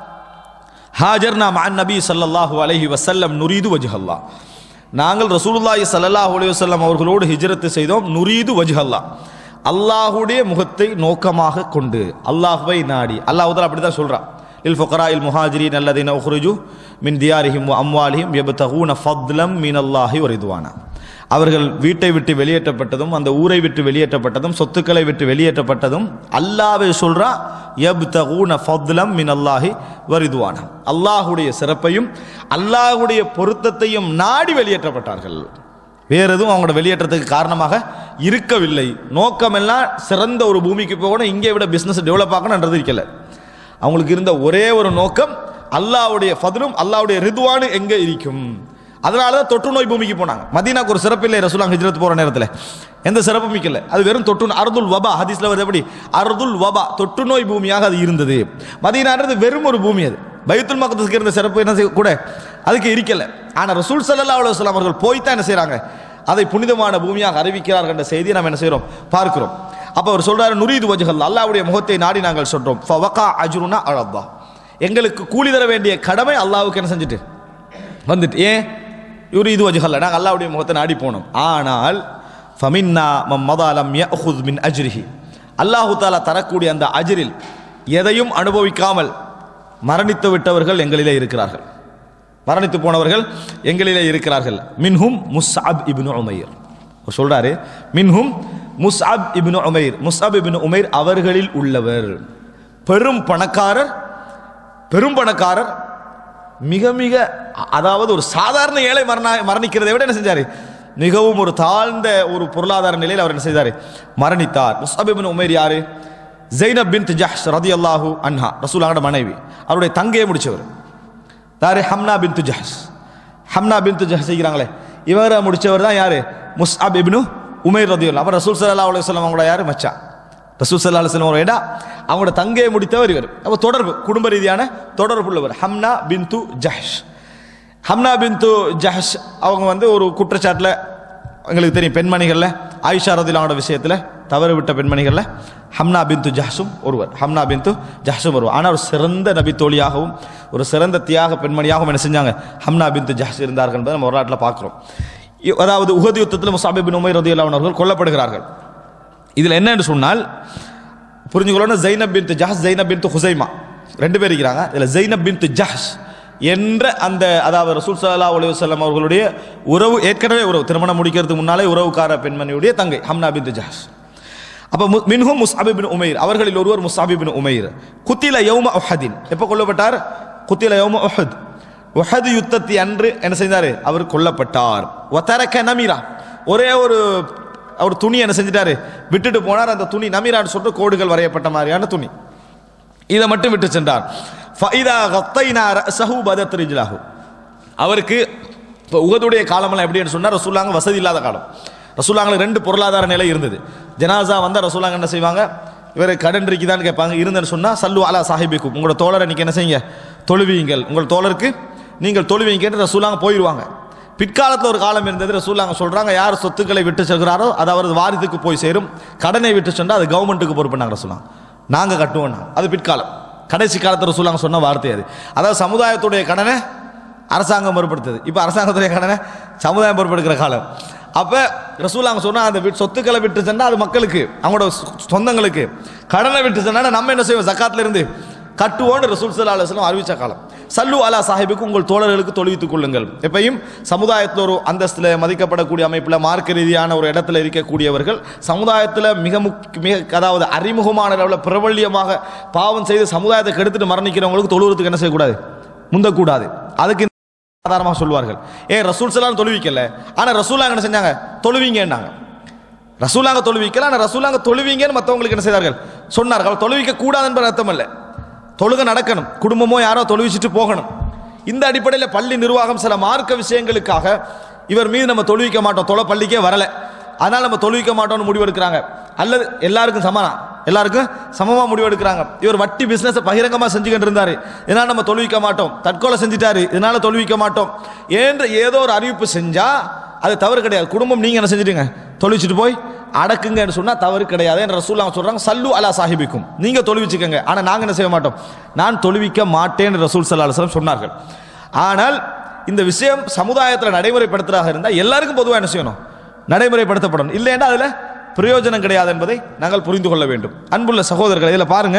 ஹாஜர்னா மஅன் நபி ஸல்லல்லாஹு அலைஹி வஸல்லம் நுரீது வஜ்ஹல்லா நாங்கள் ரசூலுல்லாஹி ஸல்லல்லாஹு அலைஹி வஸல்லம் அவர்களோடு ஹிஜ்ரத் செய்தோம் நுரீது வஜ்ஹல்லா அல்லாஹ்வுடைய முகத்தை நோக்கமாக கொண்டு அல்லாஹ்வை நாடி அல்லாஹ் தஆலா அப்படி தான் சொல்றான் இல் ஃபுகரா இல் முஹாஜிரின் அல்லதீன உஹ்ரிஜு மின் தியாரிஹிம் வ அம்வாலிஹிம் யப்தகூன ஃபத்லம் மினல்லாஹி வ ரிதுவானா அவர்கள் வீட்டை விட்டு வெளியேற்றப்பட்டதும் அந்த ஊரை விட்டு வெளியேற்றப்பட்டதும் சொத்துக்களை விட்டு வெளியேற்றப்பட்டதும் அல்லாஹ்வே சொல்றா யப்தகூன ஃபத்லம் மின் அல்லாஹி வரிதுவான அல்லாஹுடைய சிறப்பையும் அல்லாஹுடைய பொருத்தத்தையும் நாடி வெளியேற்றப்பட்டார்கள் வேற எதுவும் அவங்களோட வெளியேற்றத்துக்கு காரணமாக இருக்கவில்லை நோக்கமெல்லாம் சிறந்த ஒரு பூமிக்கு போகணும் இங்கே விட பிசினஸ் டெவலப் ஆகணும்ன்றது இருக்கல அவங்களுக்கு இருந்த ஒரே ஒரு நோக்கம் அல்லாஹ்வுடைய ஃபதுலும் அல்லாஹ்வுடைய ரிதுவானு எங்க இருக்கும் அதனால தான் தொற்று நோய் பூமிக்கு போனாங்க மதீனாக்கு ஒரு சிறப்பு இல்லை ரசூலாங்க ஹிஜ்ரத் போற நேரத்தில் எந்த சிறப்பும் மிக்கல அது வெறும் தொற்று அர்துல் வபா ஹதீஸ்ல வருது எப்படி அர்துல் வபா தொற்று நோய் பூமியாக அது இருந்தது மதீனான்றது வெறும் ஒரு பூமி அது பைத்துல் மக்தஸ்க்கு இருந்த சிறப்பு என்ன செய்ய- கூட அதுக்கு இருக்கல ஆனா ரசூல் ஸல்லல்லாஹு அலைஹி வஸல்லம் அவர்கள் போய் தான் என்ன செய்றாங்க அதை புனிதமான பூமியாக அறிவிக்கிறார்கள் என்ற செய்தியை நாம் என்ன செய்றோம் பார்க்கிறோம் அப்ப அவர் சொல்றாரு நுரீது வஜ்ஹல் அல்லாஹ்வுடைய முகத்தை நாடி நாங்கள் சொல்றோம் ஃபவகா அஜ்ருனா அலல்லாஹ் எங்களுக்கு கூலி தர வேண்டிய கடமை அல்லாஹ்வுக்கு என்ன செஞ்சுட்டு வந்துட்டு ஏன் இவர் இது வஜ்ஹல்ல நாங்கள் அல்லாஹ்வுடைய முகத்தை நாடி போனோம் ஆனால் ஃபமின்னா மம் மதாலம் யஅஹுத் மின் அஜ்ரிஹி அல்லாஹு தாலா தரக்கூடிய அந்த அஜ்ரில் எதையும் அனுபவிக்காமல் மரணித்து விட்டவர்கள் எங்களிலே இருக்கிறார்கள் மரணித்து போனவர்கள் எங்களிலே இருக்கிறார்கள் மின்ஹும் முஸ்அப் இப்னு உமைர் அவர் சொல்றாரு மின்ஹும் முஸ்அப் இப்னு உமைர் முஸ்அப் இப்னு உமைர் அவர்களில் உள்ளவர் பெரும் பணக்காரர் பெரும் பணக்காரர் மிக மிக அ- அதாவது ஒரு சாதாரண ஏழை மரண மரணிக்கிறதை விட என்ன செஞ்சாரு மிகவும் ஒரு தாழ்ந்த ஒரு பொருளாதார நிலையில் அவர் என்ன செய்தார் மரணித்தார் முஸ்அப் இப்னு உமைர் யாரு ஜெய்னப் பின் ஜஹ்ஷ் ரதியல்லாஹு அன்ஹா ரசூலாங்கட மனைவி அவருடைய தங்கையை முடிச்சவர் தாரு ஹம்னா பின் ஜஹஸ் ஹம்னா பின் ஜஹஸ் செய்கிறாங்களே இவரை முடிச்சவர் தான் யாரு முஸ்அப் இப்னு உமைர் ரதியுல்லா அப்ப ரசூல் ஸல்லல்லாஹு அலைஹி வஸல்லம் அவங்களோட யாரு மச்சான் ரசூல் ஸல்லல்லாஹு அலைஹி வஸல்லம் ஏடா அவங்களோட தங்கையை முடித்தவர் இவர் அப்ப தொடர்பு குடும்ப ரீதியான தொடர்பு உள்ளவர் ஹம்னா பின் ஜஹஷ் ஹம்னா பின் ஜஹஷ் அவங்க வந்து ஒரு குற்றச்சாட்டில் எங்களுக்கு தெரியும் பெண்மணிகளில் ஆயிஷா ரதிலாவோட விஷயத்தில் தவறு விட்ட பெண்மணிகளில் ஹம்னா பின் ஜஹஸும் ஒருவர் ஹம்னா பின் ஜஹஸும் ஒருவர் ஆனால் ஒரு சிறந்த நபி தோழியாகவும் ஒரு சிறந்த தியாக பெண்மணியாகவும் என்ன செஞ்சாங்க ஹம்னா பின் ஜஹஸ் இருந்தார்கள் என்பதை நம்ம வரலாற்றில் பார்க்குறோம் இ- அதாவது உகது யுத்தத்தில் முசாபி பின் உமைர் ரதியுல்லாஹு அவர்கள் கொல்லப்படுகிறார்கள் இதில் என்னன்னு சொன்னால் புரிஞ்சுக்கொள்ளணும் ஜைனப் பின் ஜஹஸ் ஜைனப் பின் ஹுசைமா ரெண்டு பேர் இருக்கிறாங்க இதில் ஜைனப் பின் ஜஹஸ் என்ற அந்த அதாவது ரசூல் ஸல்லல்லாஹு அலைஹி வஸல்லம் அவர்களுடைய உறவு ஏற்கனவே உறவு திருமணம் முடிக்கிறதுக்கு முன்னாலே உறவுக்கார பெண்மணியுடைய தங்கை ஹம்னா பின் ஜஹஸ் அப்போ மு- மின்ஹும் முஸ்அபி பின் உமைர் அவர்களில் ஒருவர் முஸ்அபி பின் உமைர் குத்தில யௌம உஹதின் எப்போ கொல்லப்பட்டார் குத்தில யௌம உஹத் உஹது யுத்தத்தை அன்று என்ன செய்தார் அவர் கொல்லப்பட்டார் வதரக நமீரா ஒரே ஒரு அவர் துணி என்ன செஞ்சிட்டாரு விட்டுட்டு போனார் அந்த துணி நமீரான்னு சொல்லிட்டு கோடுகள் வரையப்பட்ட மாதிரியான துணி இதை மட்டும் விட்டு சென்றார் ஃபைதா கத்தைனா ரஸஹு பதத் ரிஜ்லஹு அவருக்கு இப்போ உகதுடைய காலமெல்லாம் எப்படின்னு சொன்னால் ரசூலாங்க வசதி இல்லாத காலம் ரசூலாங்களுக்கு ரெண்டு பொருளாதார நிலை இருந்தது ஜனாசா வந்தால் ரசூலாங்க என்ன செய்வாங்க இவர் கடன் இருக்குதான்னு கேட்பாங்க இருந்தேன்னு சொன்னால் சல்லு அலா சாஹிபிக்கும் உங்களோட தோழரை நீங்கள் என்ன செய்யுங்க தொழுவீங்கள் உங்கள் தோழருக்கு நீங்கள் தொழுவீங்கன்னு ரசூலாங்க போயிடுவாங்க பிற்காலத்தில் ஒரு காலம் இருந்தது ரசூலாங்க சொல்கிறாங்க யார் சொத்துக்களை விட்டு செல்கிறாரோ அது அவரது வாரிசுக்கு போய் சேரும் கடனை விட்டு சென்றால் அது கவர்மெண்ட்டுக்கு பொறுப்புனாங்க ரசூலாங்க நாங்கள் கட்டுவோம் அது பிற்காலம் கடைசி காலத்தில் ரசூலாங்க சொன்ன வார்த்தை அது அதாவது சமுதாயத்துடைய கடனை அரசாங்கம் பொறுப்படுத்துது இப்போ அரசாங்கத்துடைய கடனை சமுதாயம் பொறுப்பெடுக்கிற காலம் அப்போ ரசூலாங்க சொன்னா அந்த வீட் சொத்துக்களை விட்டு சென்னா அது மக்களுக்கு அவங்களோட சொ- சொந்தங்களுக்கு கடனை விட்டு சென்னா நம்ம என்ன செய்வோம் ஜக்காத்துல இருந்து கட்டுவோன்னு ரசூல் சல்லா அலுவலம் அறிவிச்ச காலம் சல்லு அலா சாஹிபுக்கு உங்கள் தோழர்களுக்கு தொழுவித்துக் கொள்ளுங்கள் எப்பயும் சமுதாயத்தில் ஒரு அந்தஸ்தில் மதிக்கப்படக்கூடிய அமைப்பில் மார்க்க ரீதியான ஒரு இடத்துல இருக்கக்கூடியவர்கள் சமுதாயத்தில் மிக முக்கிய மிக அதாவது அறிமுகமான அளவில் பிரபல்யமாக பாவம் செய்து சமுதாயத்தை கெடுத்துட்டு மரணிக்கிறவங்களுக்கு தொழுவுறதுக்கு என்ன செய்யக்கூடாது முந்தக்கூடாது அதுக்கு சாதாரணமாக சொல்லுவார்கள் ஏன் ரசூல் சலாம் தொழுவிக்கல ஆனால் ரசூலாங்க என்ன செஞ்சாங்க தொழுவீங்கன்னாங்க ரசூலாங்க தொழுவிக்கல ஆனால் ரசூலாங்க தொழுவீங்கன்னு மற்றவங்களுக்கு என்ன செய்தார்கள் சொன்னார்கள் தொழுவிக்க கூடாது என்பது அர்த்தம் இல்லை தொழுகை நடக்கணும் குடும்பமோ யாரோ தொழுவிச்சிட்டு போகணும் இந்த அடிப்படையில் பள்ளி நிர்வாகம் சில மார்க்க விஷயங்களுக்காக இவர் மீது நம்ம தொழுவிக்க மாட்டோம் தொலை பள்ளிக்கே வரல அதனால நம்ம தொழுவிக்க மாட்டோம்னு முடிவெடுக்கிறாங்க அல்லது எல்லாருக்கும் சமனா எல்லாருக்கும் சமமாக முடிவெடுக்கிறாங்க இவர் வட்டி பிஸ்னஸை பகிரங்கமாக செஞ்சுக்கிட்டு இருந்தாரு இதனால நம்ம தொழுவிக்க மாட்டோம் தற்கொலை செஞ்சுட்டாரு இதனால தொழுவிக்க மாட்டோம் ஏன்ற ஏதோ ஒரு அறிவிப்பு செஞ்சா அது தவறு கிடையாது குடும்பம் நீங்க என்ன செஞ்சிட்டீங்க தொழிச்சிட்டு போய் அடக்குங்கன்னு சொன்னா தவறு கிடையாது என்ற ரசூல் அவங்க சொல்றாங்க சல்லு அலா சாஹிபிக்கும் நீங்க தொழுவிச்சுக்கங்க ஆனா நாங்க என்ன செய்ய மாட்டோம் நான் தொழுவிக்க மாட்டேன் ரசூல் சல்லா அலுவலம் சொன்னார்கள் ஆனால் இந்த விஷயம் சமுதாயத்தில் நடைமுறைப்படுத்துறதாக இருந்தால் எல்லாருக்கும் பொதுவாக என்ன செய்யணும் நடைமுறைப்படுத்தப்படணும் இல்லைன்னா அதுல பிரயோஜனம் கிடையாது என்பதை நாங்கள் புரிந்து கொள்ள வேண்டும் அன்புள்ள சகோதரர்கள் இதில் பாருங்க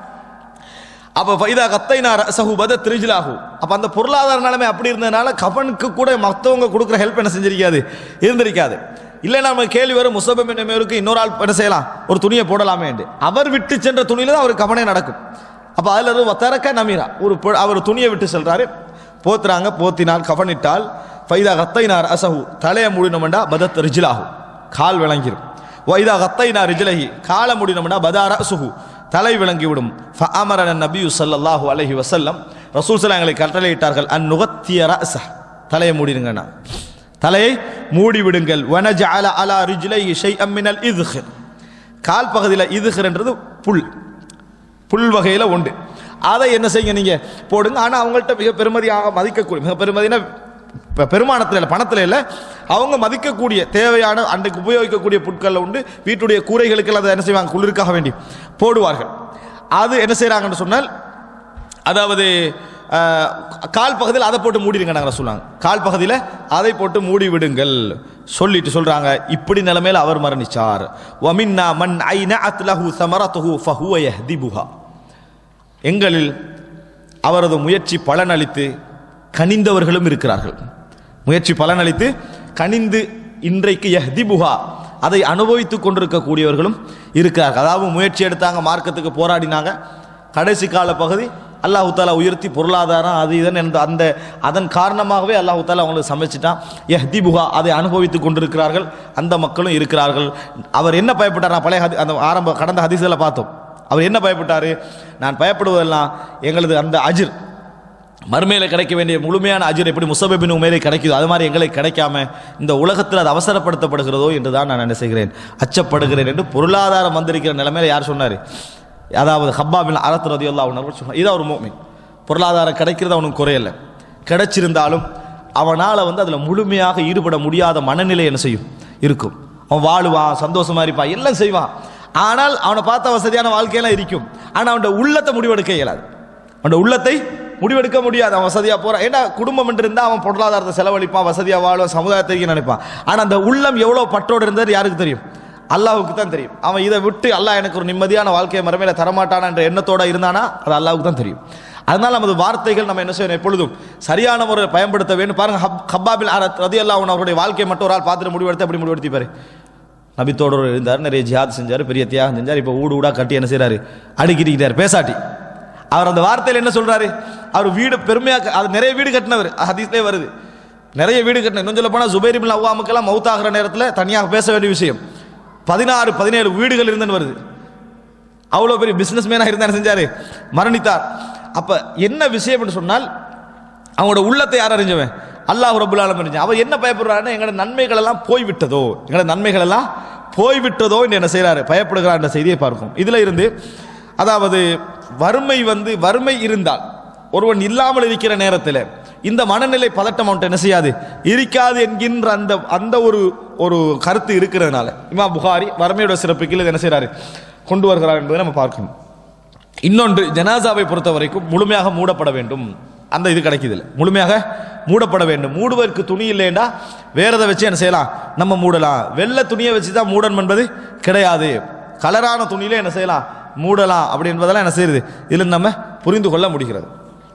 அப்போ ஃபைதா கத்தைனா ரசஹு பத திரிஜிலாகு அப்போ அந்த பொருளாதார நிலைமை அப்படி இருந்ததுனால கஃபனுக்கு கூட மற்றவங்க கொடுக்குற ஹெல்ப் என்ன செஞ்சிருக்காது இருந்திருக்காது இல்லை நம்ம கேள்வி வரும் முசபம் என்னமேருக்கு இன்னொரு ஆள் என்ன செய்யலாம் ஒரு துணியை போடலாமே என்று அவர் விட்டு சென்ற துணியில தான் அவர் கவனே நடக்கும் அப்போ அதில் இருந்து தரக்க நமீரா ஒரு பொ- அவர் துணியை விட்டு செல்றாரு போத்துறாங்க போத்தினால் கஃனிட்டால் ஃபைதா கத்தைனார் அசஹு தலையை மூடினோம்டா பதத் ரிஜிலாகு கால் விளங்கிரும் வைதா கத்தைனா ரிஜிலஹி காலை மூடினோம்டா பதார சுஹு தலை விளங்கிவிடும் ஃபஅமரன நபியு ஸல்லல்லாஹு அலைஹி வஸல்லம் ரசூல் ஸல்லல்லாஹு அலைஹி கட்டளையிட்டார்கள் அன் நுகத்திய ரஸ தலையை மூடிடுங்கண்ணா தலையை மூடி விடுங்கள் வனஜஅல அலா ரிஜ்லைஹி ஷைஅம் மினல் இத்ஹிர் கால் பகுதியில் இதுகிறன்றது புல் புல் வகையில் உண்டு அதை என்ன செய்யுங்க நீங்கள் போடுங்க ஆனால் அவங்கள்ட்ட மிக பெருமதியாக மதிக்கக்கூடிய மிக பெருமதினா இப்போ பெருமானத்தில் இல்லை பணத்தில் இல்லை அவங்க மதிக்கக்கூடிய தேவையான அன்றைக்கு உபயோகிக்கக்கூடிய புட்களில் உண்டு வீட்டுடைய கூரைகளுக்கு அதை என்ன செய்வாங்க குளிருக்காக வேண்டி போடுவார்கள் அது என்ன செய்கிறாங்கன்னு சொன்னால் அதாவது அஹ், கால் பகுதியில் அதை போட்டு மூடிடுங்க நாங்கள் சொன்னாங்க கால் பகுதியில் அதை போட்டு மூடி விடுங்கள் சொல்லிட்டு சொல்றாங்க இப்படி நிலைமையில் அவர் மரணிச்சார் வமின்னா மன் ஐன அத்லஹு சமரத்துஹு ஃபஹுவ யஹ்திபுஹா எங்களில் அவரது முயற்சி பலனளித்து கனிந்தவர்களும் இருக்கிறார்கள் முயற்சி பலனளித்து கனிந்து இன்றைக்கு யஹ்திபுஹா அதை அனுபவித்துக் கொண்டிருக்கக்கூடியவர்களும் இருக்கிறார்கள் அதாவது முயற்சி எடுத்தாங்க மார்க்கத்துக்கு போராடினாங்க கடைசி கால பகுதி அல்லாஹு தாலா உயர்த்தி பொருளாதாரம் அது இதன் என்ற அந்த அதன் காரணமாகவே அல்லாஹு தாலா அவங்களுக்கு சமைச்சிட்டான் யஹ்திபுஹா அதை அனுபவித்துக் கொண்டிருக்கிறார்கள் அந்த மக்களும் இருக்கிறார்கள் அவர் என்ன பயப்பட்டார் பழைய ஹதி அந்த ஆரம்ப கடந்த ஹதீஸில் பார்த்தோம் அவர் என்ன பயப்பட்டார் நான் பயப்படுவதெல்லாம் எங்களது அந்த அஜிர் மறுமையில் கிடைக்க வேண்டிய முழுமையான அஜிர் எப்படி முசபிபின் உமையிலே கிடைக்குதோ அது மாதிரி எங்களுக்கு கிடைக்காம இந்த உலகத்தில் அது அவசரப்படுத்தப்படுகிறதோ என்று தான் நான் என்ன செய்கிறேன் அச்சப்படுகிறேன் என்று பொருளாதாரம் வந்திருக்கிற நிலைமையில யார் சொன்னார் அதாவது ஹப்பாபின் அறத்து ரதியுல்லா உணர்வு சொன்னார் இதான் ஒரு மோமின் பொருளாதாரம் கிடைக்கிறது அவனுக்கு குறையல கிடைச்சிருந்தாலும் அவனால் வந்து அதில் முழுமையாக ஈடுபட முடியாத மனநிலை என்ன செய்யும் இருக்கும் அவன் வாழுவான் சந்தோஷமா இருப்பான் எல்லாம் செய்வான் ஆனால் அவனை பார்த்த வசதியான வாழ்க்கையெல்லாம் இருக்கும் ஆனால் அவனோட உள்ளத்தை முடிவெடுக்க இயலாது அவனோட உள்ளத்தை முடிவெடுக்க முடியாது அவன் வசதியாக போகிறான் ஏன்னா குடும்பம் என்று இருந்தால் அவன் பொருளாதாரத்தை செலவழிப்பான் வசதியாக வாழ்வான் சமுதாயத்தை நினைப்பான் ஆனால் அந்த உள்ளம் எவ்வளோ பற்றோடு இருந்தது யாருக்கு தெரியும் அல்லாஹ்வுக்கு தான் தெரியும் அவன் இதை விட்டு அல்லாஹ் எனக்கு ஒரு நிம்மதியான வாழ்க்கையை மறுமையில தரமாட்டானா என்ற எண்ணத்தோட இருந்தானா அது அல்லாஹ்வுக்கு தான் தெரியும் அதனால நமது வார்த்தைகள் நம்ம என்ன செய்யணும் எப்பொழுதும் சரியான முறையில் பயன்படுத்த வேண்டும் பாருங்க ஹப் ஹப்பாபில் ரதி அல்லாஹ் அவருடைய வாழ்க்கையை மட்டும் ஒரு ஆள் பார்த்துட்டு முடிவெடுத்து அப்படி முடிவெடுத்திப்பாரு நபித்தோடு இருந்தார் நிறைய ஜிஹாத் செஞ்சார் பெரிய தியாகம் செஞ்சார் இப்போ ஊடு ஊடா கட்டி என்ன செய்றாரு அடுக்கிட்டு பேசாட்டி அவர் அந்த வார்த்தையில் என்ன சொல்றாரு அவர் வீடு பெருமையாக அது நிறைய வீடு கட்டினவர் ஹதீஸ்லேயே வருது நிறைய வீடு கட்டின இன்னும் சொல்ல போனால் சுபைர் பின் அவ்வாமுக்கெல்லாம் மவுத்தாகிற நேரத்தில் தனியாக பேச வேண்டிய விஷயம் பதினாறு பதினேழு வீடுகள் இருந்துன்னு வருது அவ்வளோ பெரிய பிஸ்னஸ் மேனாக இருந்தார் செஞ்சார் மரணித்தார் அப்ப என்ன விஷயம்னு சொன்னால் அவங்களோட உள்ளத்தை யார் அறிஞ்சவன் அல்லாஹ் ரபுல் ஆலம் அறிஞ்சவன் அவர் என்ன பயப்படுறாருன்னா எங்களோட நன்மைகள் எல்லாம் போய்விட்டதோ எங்களோட நன்மைகள் எல்லாம் போய்விட்டதோ என்று என்ன செய்கிறாரு பயப்படுகிறார் என்ற செய்தியை பார்க்கும் இதுல இருந்து அதாவது வறுமை வந்து வறுமை இருந்தால் ஒருவன் இல்லாமல் இருக்கிற நேரத்தில் இந்த மனநிலை பதட்டம் அவன்கிட்ட என்ன செய்யாது இருக்காது என்கின்ற அந்த அந்த ஒரு ஒரு கருத்து இருக்கிறதுனால இமாம் புகாரி வறுமையோட சிறப்புக்கு இதை என்ன செய்றாரு கொண்டு வருகிறார் என்பதை நம்ம பார்க்கணும் இன்னொன்று ஜனாசாவை பொறுத்த வரைக்கும் முழுமையாக மூடப்பட வேண்டும் அந்த இது கிடைக்குது இல்லை முழுமையாக மூடப்பட வேண்டும் மூடுவதற்கு துணி இல்லைண்டா வேற எதை வச்சு என்ன செய்யலாம் நம்ம மூடலாம் வெள்ளை துணியை வச்சு தான் மூடணும் என்பது கிடையாது கலரான துணியில என்ன செய்யலாம் மூடலாம் அப்படி என்பதெல்லாம் என்ன செய்யுது இதில் நம்ம புரிந்து கொள்ள முடிகிறது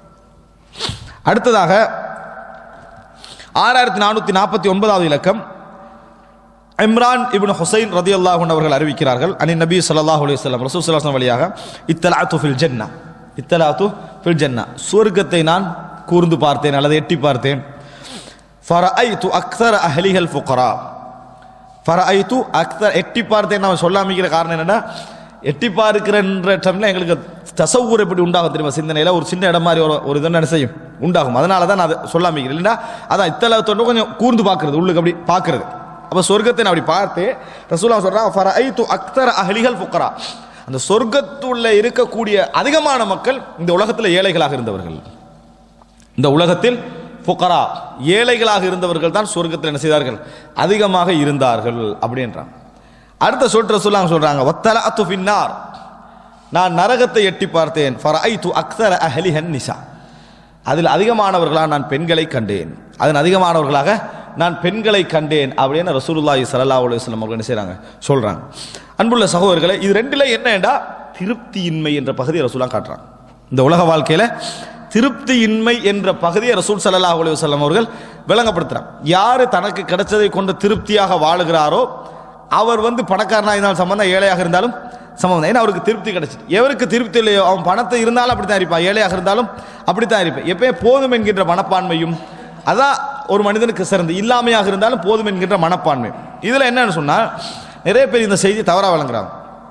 அடுத்ததாக ஆறாயிரத்தி நானூற்றி நாற்பத்தி ஒன்பதாவது இலக்கம் இம்ரான் இப்னு ஹுசைன் ரதியுல்லாஹு அவர்கள் அறிவிக்கிறார்கள் அனி நபி ஸல்லல்லாஹு அலைஹி வஸல்லம் ரசூல் ஸல்லல்லாஹு அலைஹி வழியாக இத்தலாத்து ஃபில் ஜன்னா இத்தலாத்து ஃபில் ஜன்னா சுவர்க்கத்தை நான் கூர்ந்து பார்த்தேன் அல்லது எட்டி பார்த்தேன் ஃபரஐது அக்ஸர அஹ்லிஹல் ஃபுகரா ஃபரஐது அக்ஸர் எட்டி பார்த்தேன் நான் சொல்லாமிக்கிற காரணம் என்னன்னா எட்டி பார்க்கிறன்ற டைம்ல எங்களுக்கு தசவுர் எப்படி உண்டாகும் தெரியுமா சிந்தனையில் ஒரு சின்ன இடம் மாதிரி ஒரு ஒரு இது என்ன செய்யும் உண்டாகும் அதனால தான் நான் அதை சொல்லாமிக்கிறேன் இல்லைன்னா அதான் இத்தலாத்தோட கொஞ்சம் கூர்ந்து பார்க்கறது உள்ளுக்கு அப்படி பார்க்கறது அப்போ சொர்க்கத்தை நான் அப்படி பார்த்து ரசூலா சொல்றான் ஃபரஐது அக்தர அஹ்லிகள் ஃபுக்கரா அந்த சொர்க்கத்துள்ள இருக்கக்கூடிய அதிகமான மக்கள் இந்த உலகத்தில் ஏழைகளாக இருந்தவர்கள் இந்த உலகத்தில் ஃபுக்கரா ஏழைகளாக இருந்தவர்கள் தான் சொர்க்கத்தில் என்ன செய்தார்கள் அதிகமாக இருந்தார்கள் அப்படின்றான் அடுத்த சொற்ற சொல்லாங்க சொல்றாங்க வத்தலஅத்து ஃபின்னார் நான் நரகத்தை எட்டி பார்த்தேன் ஃபரஐது அக்ஸர அஹ்லிஹன் நிசா அதில் அதிகமானவர்களாக நான் பெண்களை கண்டேன் அதன் அதிகமானவர்களாக நான் பெண்களை கண்டேன் அப்படின்னு ரசூலுல்லாஹி ஸல்லல்லாஹு அலைஹி வஸல்லம் அவர்கள் என்ன செய்றாங்க சொல்றாங்க அன்புள்ள சகோதரர்களே இது ரெண்டுல என்னடா திருப்தியின்மை என்ற பகுதியை ரசூலா காட்டுறாங்க இந்த உலக வாழ்க்கையில திருப்தியின்மை என்ற பகுதியை ரசூல் ஸல்லல்லாஹு அலைஹி வஸல்லம் அவர்கள் விளங்கப்படுத்துறாங்க யாரு தனக்கு கிடைச்சதை கொண்டு திருப்தியாக வாழுகிறாரோ அவர் வந்து பணக்காரனாக இருந்தாலும் சம்பந்தம் ஏழையாக இருந்தாலும் சம்பந்தம் ஏன்னா அவருக்கு திருப்தி கிடைச்சிட்டு எவருக்கு திருப்தி இல்லையோ அவன் பணத்தை இருந்தாலும் அப்படி தான் இருப்பான் ஏழையாக இருந்தாலும் அப்படி தான் இருப்பான் எப்பயும் போதும் என்கின்ற மனப்பான்மையும் அதான் ஒரு மனிதனுக்கு சிறந்து இல்லாமையாக இருந்தாலும் போதும் என்கின்ற மனப்பான்மை இதில் என்னன்னு சொன்னால் நிறைய பேர் இந்த செய்தி தவறாக வழங்குறாங்க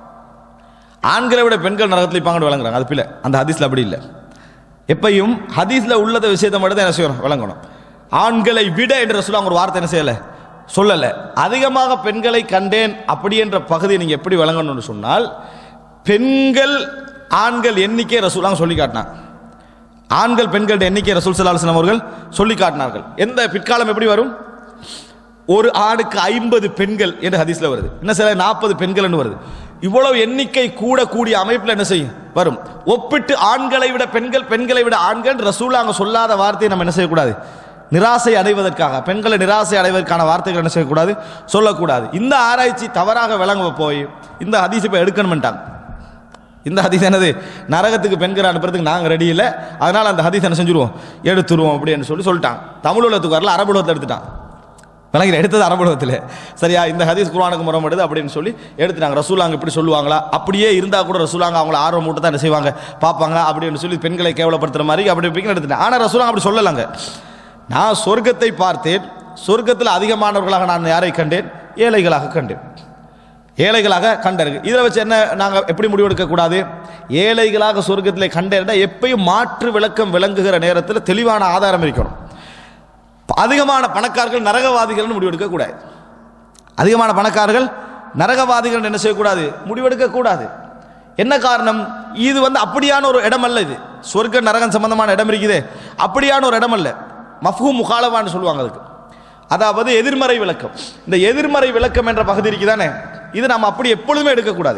ஆண்களை விட பெண்கள் நரகத்தில் இருப்பாங்கன்னு வழங்குறாங்க அது பிள்ளை அந்த ஹதீஸ்ல அப்படி இல்லை எப்பையும் ஹதீஸ்ல உள்ளத விஷயத்தை மட்டும் தான் என்ன செய்யணும் விளங்கணும் ஆண்களை விட என்று சொல்ல ஒரு வார்த்தை என்ன செய்யலை சொல்லலை அதிகமாக பெண்களை கண்டேன் அப்படி என்ற பகுதியை நீங்கள் எப்படி விளங்கணும்னு சொன்னால் பெண்கள் ஆண்கள் எண்ணிக்கை ரசூலாங்க சொல்லி காட்டினாங்க ஆண்கள் பெண்களுடைய எண்ணிக்கை ரசூல் சல்லாஹம் அவர்கள் சொல்லி காட்டினார்கள் எந்த பிற்காலம் எப்படி வரும் ஒரு ஆணுக்கு ஐம்பது பெண்கள் என்று ஹதீஸ்ல வருது என்ன சில நாற்பது பெண்கள் வருது இவ்வளவு எண்ணிக்கை கூடக்கூடிய அமைப்பில் என்ன செய்யும் வரும் ஒப்பிட்டு ஆண்களை விட பெண்கள் பெண்களை விட ஆண்கள் ரசூலாங்க சொல்லாத வார்த்தையை நம்ம என்ன செய்யக்கூடாது நிராசை அடைவதற்காக பெண்களை நிராசை அடைவதற்கான வார்த்தைகள் என்ன செய்யக்கூடாது சொல்லக்கூடாது இந்த ஆராய்ச்சி தவறாக விளங்க போய் இந்த ஹதீஸ் இப்போ எடுக்கணும்ட்டாங்க இந்த ஹதீஸ் என்னது நரகத்துக்கு பெண்கள் அனுப்புறதுக்கு நாங்கள் ரெடி இல்லை அதனால் அந்த ஹதீஸ் என்ன செஞ்சுருவோம் எடுத்துருவோம் அப்படின்னு சொல்லி சொல்லிட்டாங்க தமிழ் உலகத்துக்கு வரல அரபு உலகத்தை எடுத்துட்டான் விளங்கிற எடுத்தது அரபு உலகத்தில் சரியா இந்த ஹதீஸ் குர்ஆனுக்கு முறப்படுது அப்படின்னு சொல்லி எடுத்துட்டாங்க ரசூலாங்க இப்படி சொல்லுவாங்களா அப்படியே இருந்தால் கூட ரசூலாங்க அவங்கள ஆர்வம் மூட்டை தான் என்ன செய்வாங்க பார்ப்பாங்க அப்படின்னு சொல்லி பெண்களை கேவலப்படுத்துற மாதிரி அப்படி இப்படின்னு எடுத்துட்டேன் ஆனால் ரசூலாங்க அப்படி சொல்லலாங்க நான் சொர்க்கத்தை பார்த்தேன் சொர்க்கத்தில் அதிகமானவர்களாக நான் யாரை கண்டேன் ஏழைகளாக கண்டேன் ஏழைகளாக கண்டருக்கு இதில் வச்சு என்ன நாங்கள் எப்படி முடிவெடுக்க கூடாது ஏழைகளாக சொர்க்கத்தில் கண்டேன்னா எப்பயும் மாற்று விளக்கம் விளங்குகிற நேரத்தில் தெளிவான ஆதாரம் இருக்கணும் அதிகமான பணக்காரர்கள் நரகவாதிகள்னு முடிவெடுக்க கூடாது அதிகமான பணக்காரர்கள் நரகவாதிகள் என்ன செய்யக்கூடாது முடிவெடுக்க கூடாது என்ன காரணம் இது வந்து அப்படியான ஒரு இடம் அல்ல இது சொர்க்க நரகம் சம்பந்தமான இடம் இருக்குது அப்படியான ஒரு இடம் அல்ல மஃபூ முகாலவான்னு சொல்லுவாங்க அதுக்கு அதாவது எதிர்மறை விளக்கம் இந்த எதிர்மறை விளக்கம் என்ற பகுதி இருக்குதானே இது நம்ம அப்படி எப்பொழுதுமே எடுக்கக்கூடாது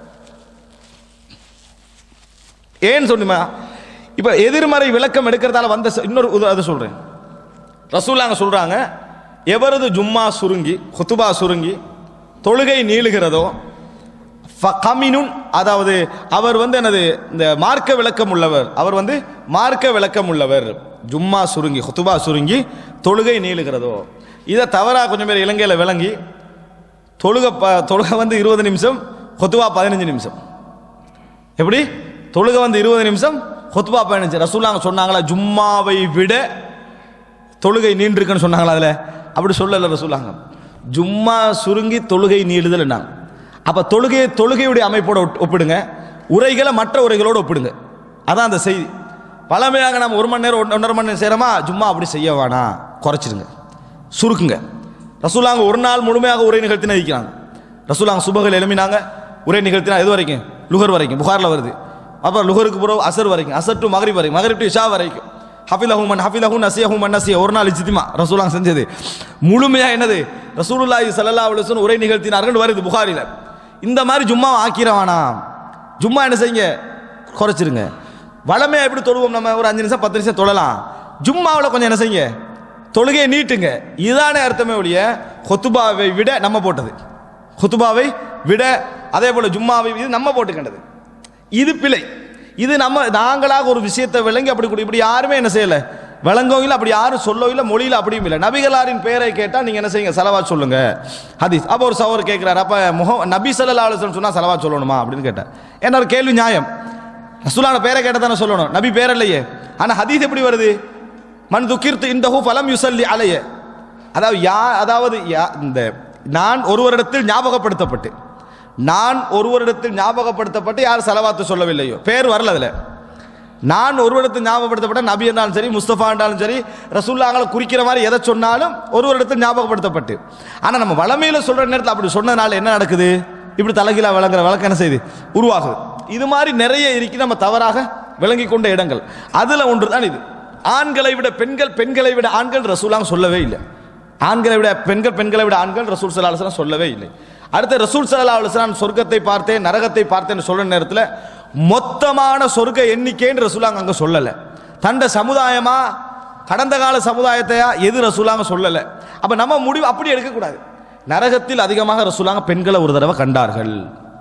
ஏன்னு சொன்னுமா இப்போ எதிர்மறை விளக்கம் எடுக்கிறதால வந்த ச- இன்னொரு உத- அது சொல்றேன் ரசூலாங்க சொல்றாங்க எவரது ஜும்மா சுருங்கி குத்துபா சுருங்கி தொழுகை நீளுகிறதோ ஃப- கமினுன் அதாவது அவர் வந்து எனது இந்த மார்க்க விளக்கம் உள்ளவர் அவர் வந்து மார்க்க விளக்கம் உள்ளவர் ஜும்மா சுருங்கி குத்துபா சுருங்கி தொழுகை நீளுகிறதோ இதை தவறாக கொஞ்சம் பேர் இலங்கையில் விளங்கி தொழுகை ப தொழுகை வந்து இருபது நிமிஷம் கொத்துவா பதினஞ்சு நிமிஷம் எப்படி தொழுகை வந்து இருபது நிமிஷம் கொத்துவா பதினஞ்சு ரசூலாங்க சொன்னாங்களா ஜும்மாவை விட தொழுகை நீண்டிருக்குன்னு சொன்னாங்களா அதில் அப்படி சொல்லல ரசூலாங்க ஜும்மா சுருங்கி தொழுகை நீளுதல்னாங்க அப்போ தொழுகையை தொழுகையுடைய அமைப்போட ஒட்- ஒப்பிடுங்க உரைகளை மற்ற உரைகளோடு ஒப்பிடுங்க அதான் அந்த செய்தி பழமையாக நம்ம ஒரு மணி நேரம் ஒன்று- ஒன்றரை மணி நேரம் செய்கிறோமா ஜும்மா அப்படி செய்ய வேணாம் குறைச்சிடுங்க சுருக்குங்க ரசூலாங்க ஒரு நாள் முழுமையாக உரை நிகழ்த்தின இருக்கிறாங்க ரசூலாங்க சுபகள் எழுமினாங்க உரை நிகழ்த்தினா எது வரைக்கும் லுகர் வரைக்கும் புகாரில் வருது அப்புறம் லுகருக்கு பிறகு அசர் வரைக்கும் அசர் டு மகரிப் வரைக்கும் மகரிப் டு இஷா வரைக்கும் ஹஃபிலஹு மன் ஹஃபிலஹு நசியஹு மன் நசிய ஒரு நாள் இஜ்திமா ரசூலாங்க செஞ்சது முழுமையா என்னது ரசூலுல்லாஹி ஸல்லல்லாஹு அலைஹி வஸல்லம் உரை நிகழ்த்தினார்கள் வருது புகாரில இந்த மாதிரி ஜும்மா ஆக்கிர வேணாம் ஜும்மா என்ன செய்யுங்க குறைச்சிருங்க வளமையா எப்படி தொழுவோம் நம்ம ஒரு அஞ்சு நிமிஷம் பத்து நிமிஷம் தொழலாம் ஜும்மாவில் கொஞ்சம் என்ன செய்யுங்க தொழுகையை நீட்டுங்க இதுதானே அர்த்தமே ஒழிய ஹொத்துபாவை விட நம்ம போட்டது ஹுத்துபாவை விட அதே போல ஜும்மாவை இது நம்ம போட்டுக்கின்றது இது பிழை இது நம்ம நாங்களாக ஒரு விஷயத்தை விளங்கி அப்படி கூட இப்படி யாருமே என்ன செய்யல விளங்கவும் இல்லை அப்படி யாரும் சொல்லவும் இல்லை மொழியில் அப்படியும் இல்லை நபிகளாரின் பேரை கேட்டால் நீங்கள் என்ன செய்யுங்க செலவா சொல்லுங்க ஹதீஸ் அப்போ ஒரு சவர் கேட்குறாரு அப்போ முகம் நபி சல்லா அலுவலம் சொன்னால் செலவா சொல்லணுமா அப்படின்னு கேட்டார் என்ன ஒரு கேள்வி நியாயம் ரசூலான பேரை கேட்டால் தானே சொல்லணும் நபி பேர் இல்லையே ஆனால் ஹதீஸ் எப்படி வருது மன் துக்கிர்த்து இந்த ஹூ ஃபலம் யுசல்லி அலைய அதாவது யா அதாவது யா- இந்த நான் ஒருவரிடத்தில் ஞாபகப்படுத்தப்பட்டு நான் ஒருவரிடத்தில் ஞாபகப்படுத்தப்பட்டு யார் செலவாத்து சொல்லவில்லையோ பேர் வரல அதில் நான் ஒருவரிடத்தில் ஞாபகப்படுத்தப்பட்ட நபி என்றாலும் சரி முஸ்தபா என்றாலும் சரி ரசூல்லாங்களை குறிக்கிற மாதிரி எதை சொன்னாலும் ஒருவரிடத்தில் ஞாபகப்படுத்தப்பட்டு ஆனால் நம்ம வளமையில் சொல்கிற நேரத்தில் அப்படி சொன்னதுனால என்ன நடக்குது இப்படி தலைகீழா விளங்குற வழக்கம் என்ன செய்யுது உருவாகுது இது மாதிரி நிறைய இருக்கு நம்ம தவறாக விளங்கி கொண்ட இடங்கள் அதில் ஒன்று தான் இது ஆண்களை விட பெண்கள் பெண்களை விட ஆண்கள் ரசூலாங்க சொல்லவே இல்லை ஆண்களை விட பெண்கள் பெண்களை விட ஆண்கள் ரசூல் சல்லா அலுவலாம் சொல்லவே இல்லை அடுத்து ரசூல் சல்லா அலுவலாம் சொர்க்கத்தை பார்த்தேன் நரகத்தை பார்த்தேன்னு சொல்ற நேரத்தில் மொத்தமான சொர்க்க எண்ணிக்கைன்னு ரசூலாங்க அங்கே சொல்லலை தண்ட சமுதாயமா கடந்த கால சமுதாயத்தையா எது ரசூலாங்க சொல்லலை அப்போ நம்ம முடிவு அப்படி எடுக்கக்கூடாது நரகத்தில் அதிகமாக ரசூலாங்க பெண்களை ஒரு தடவை கண்டார்கள்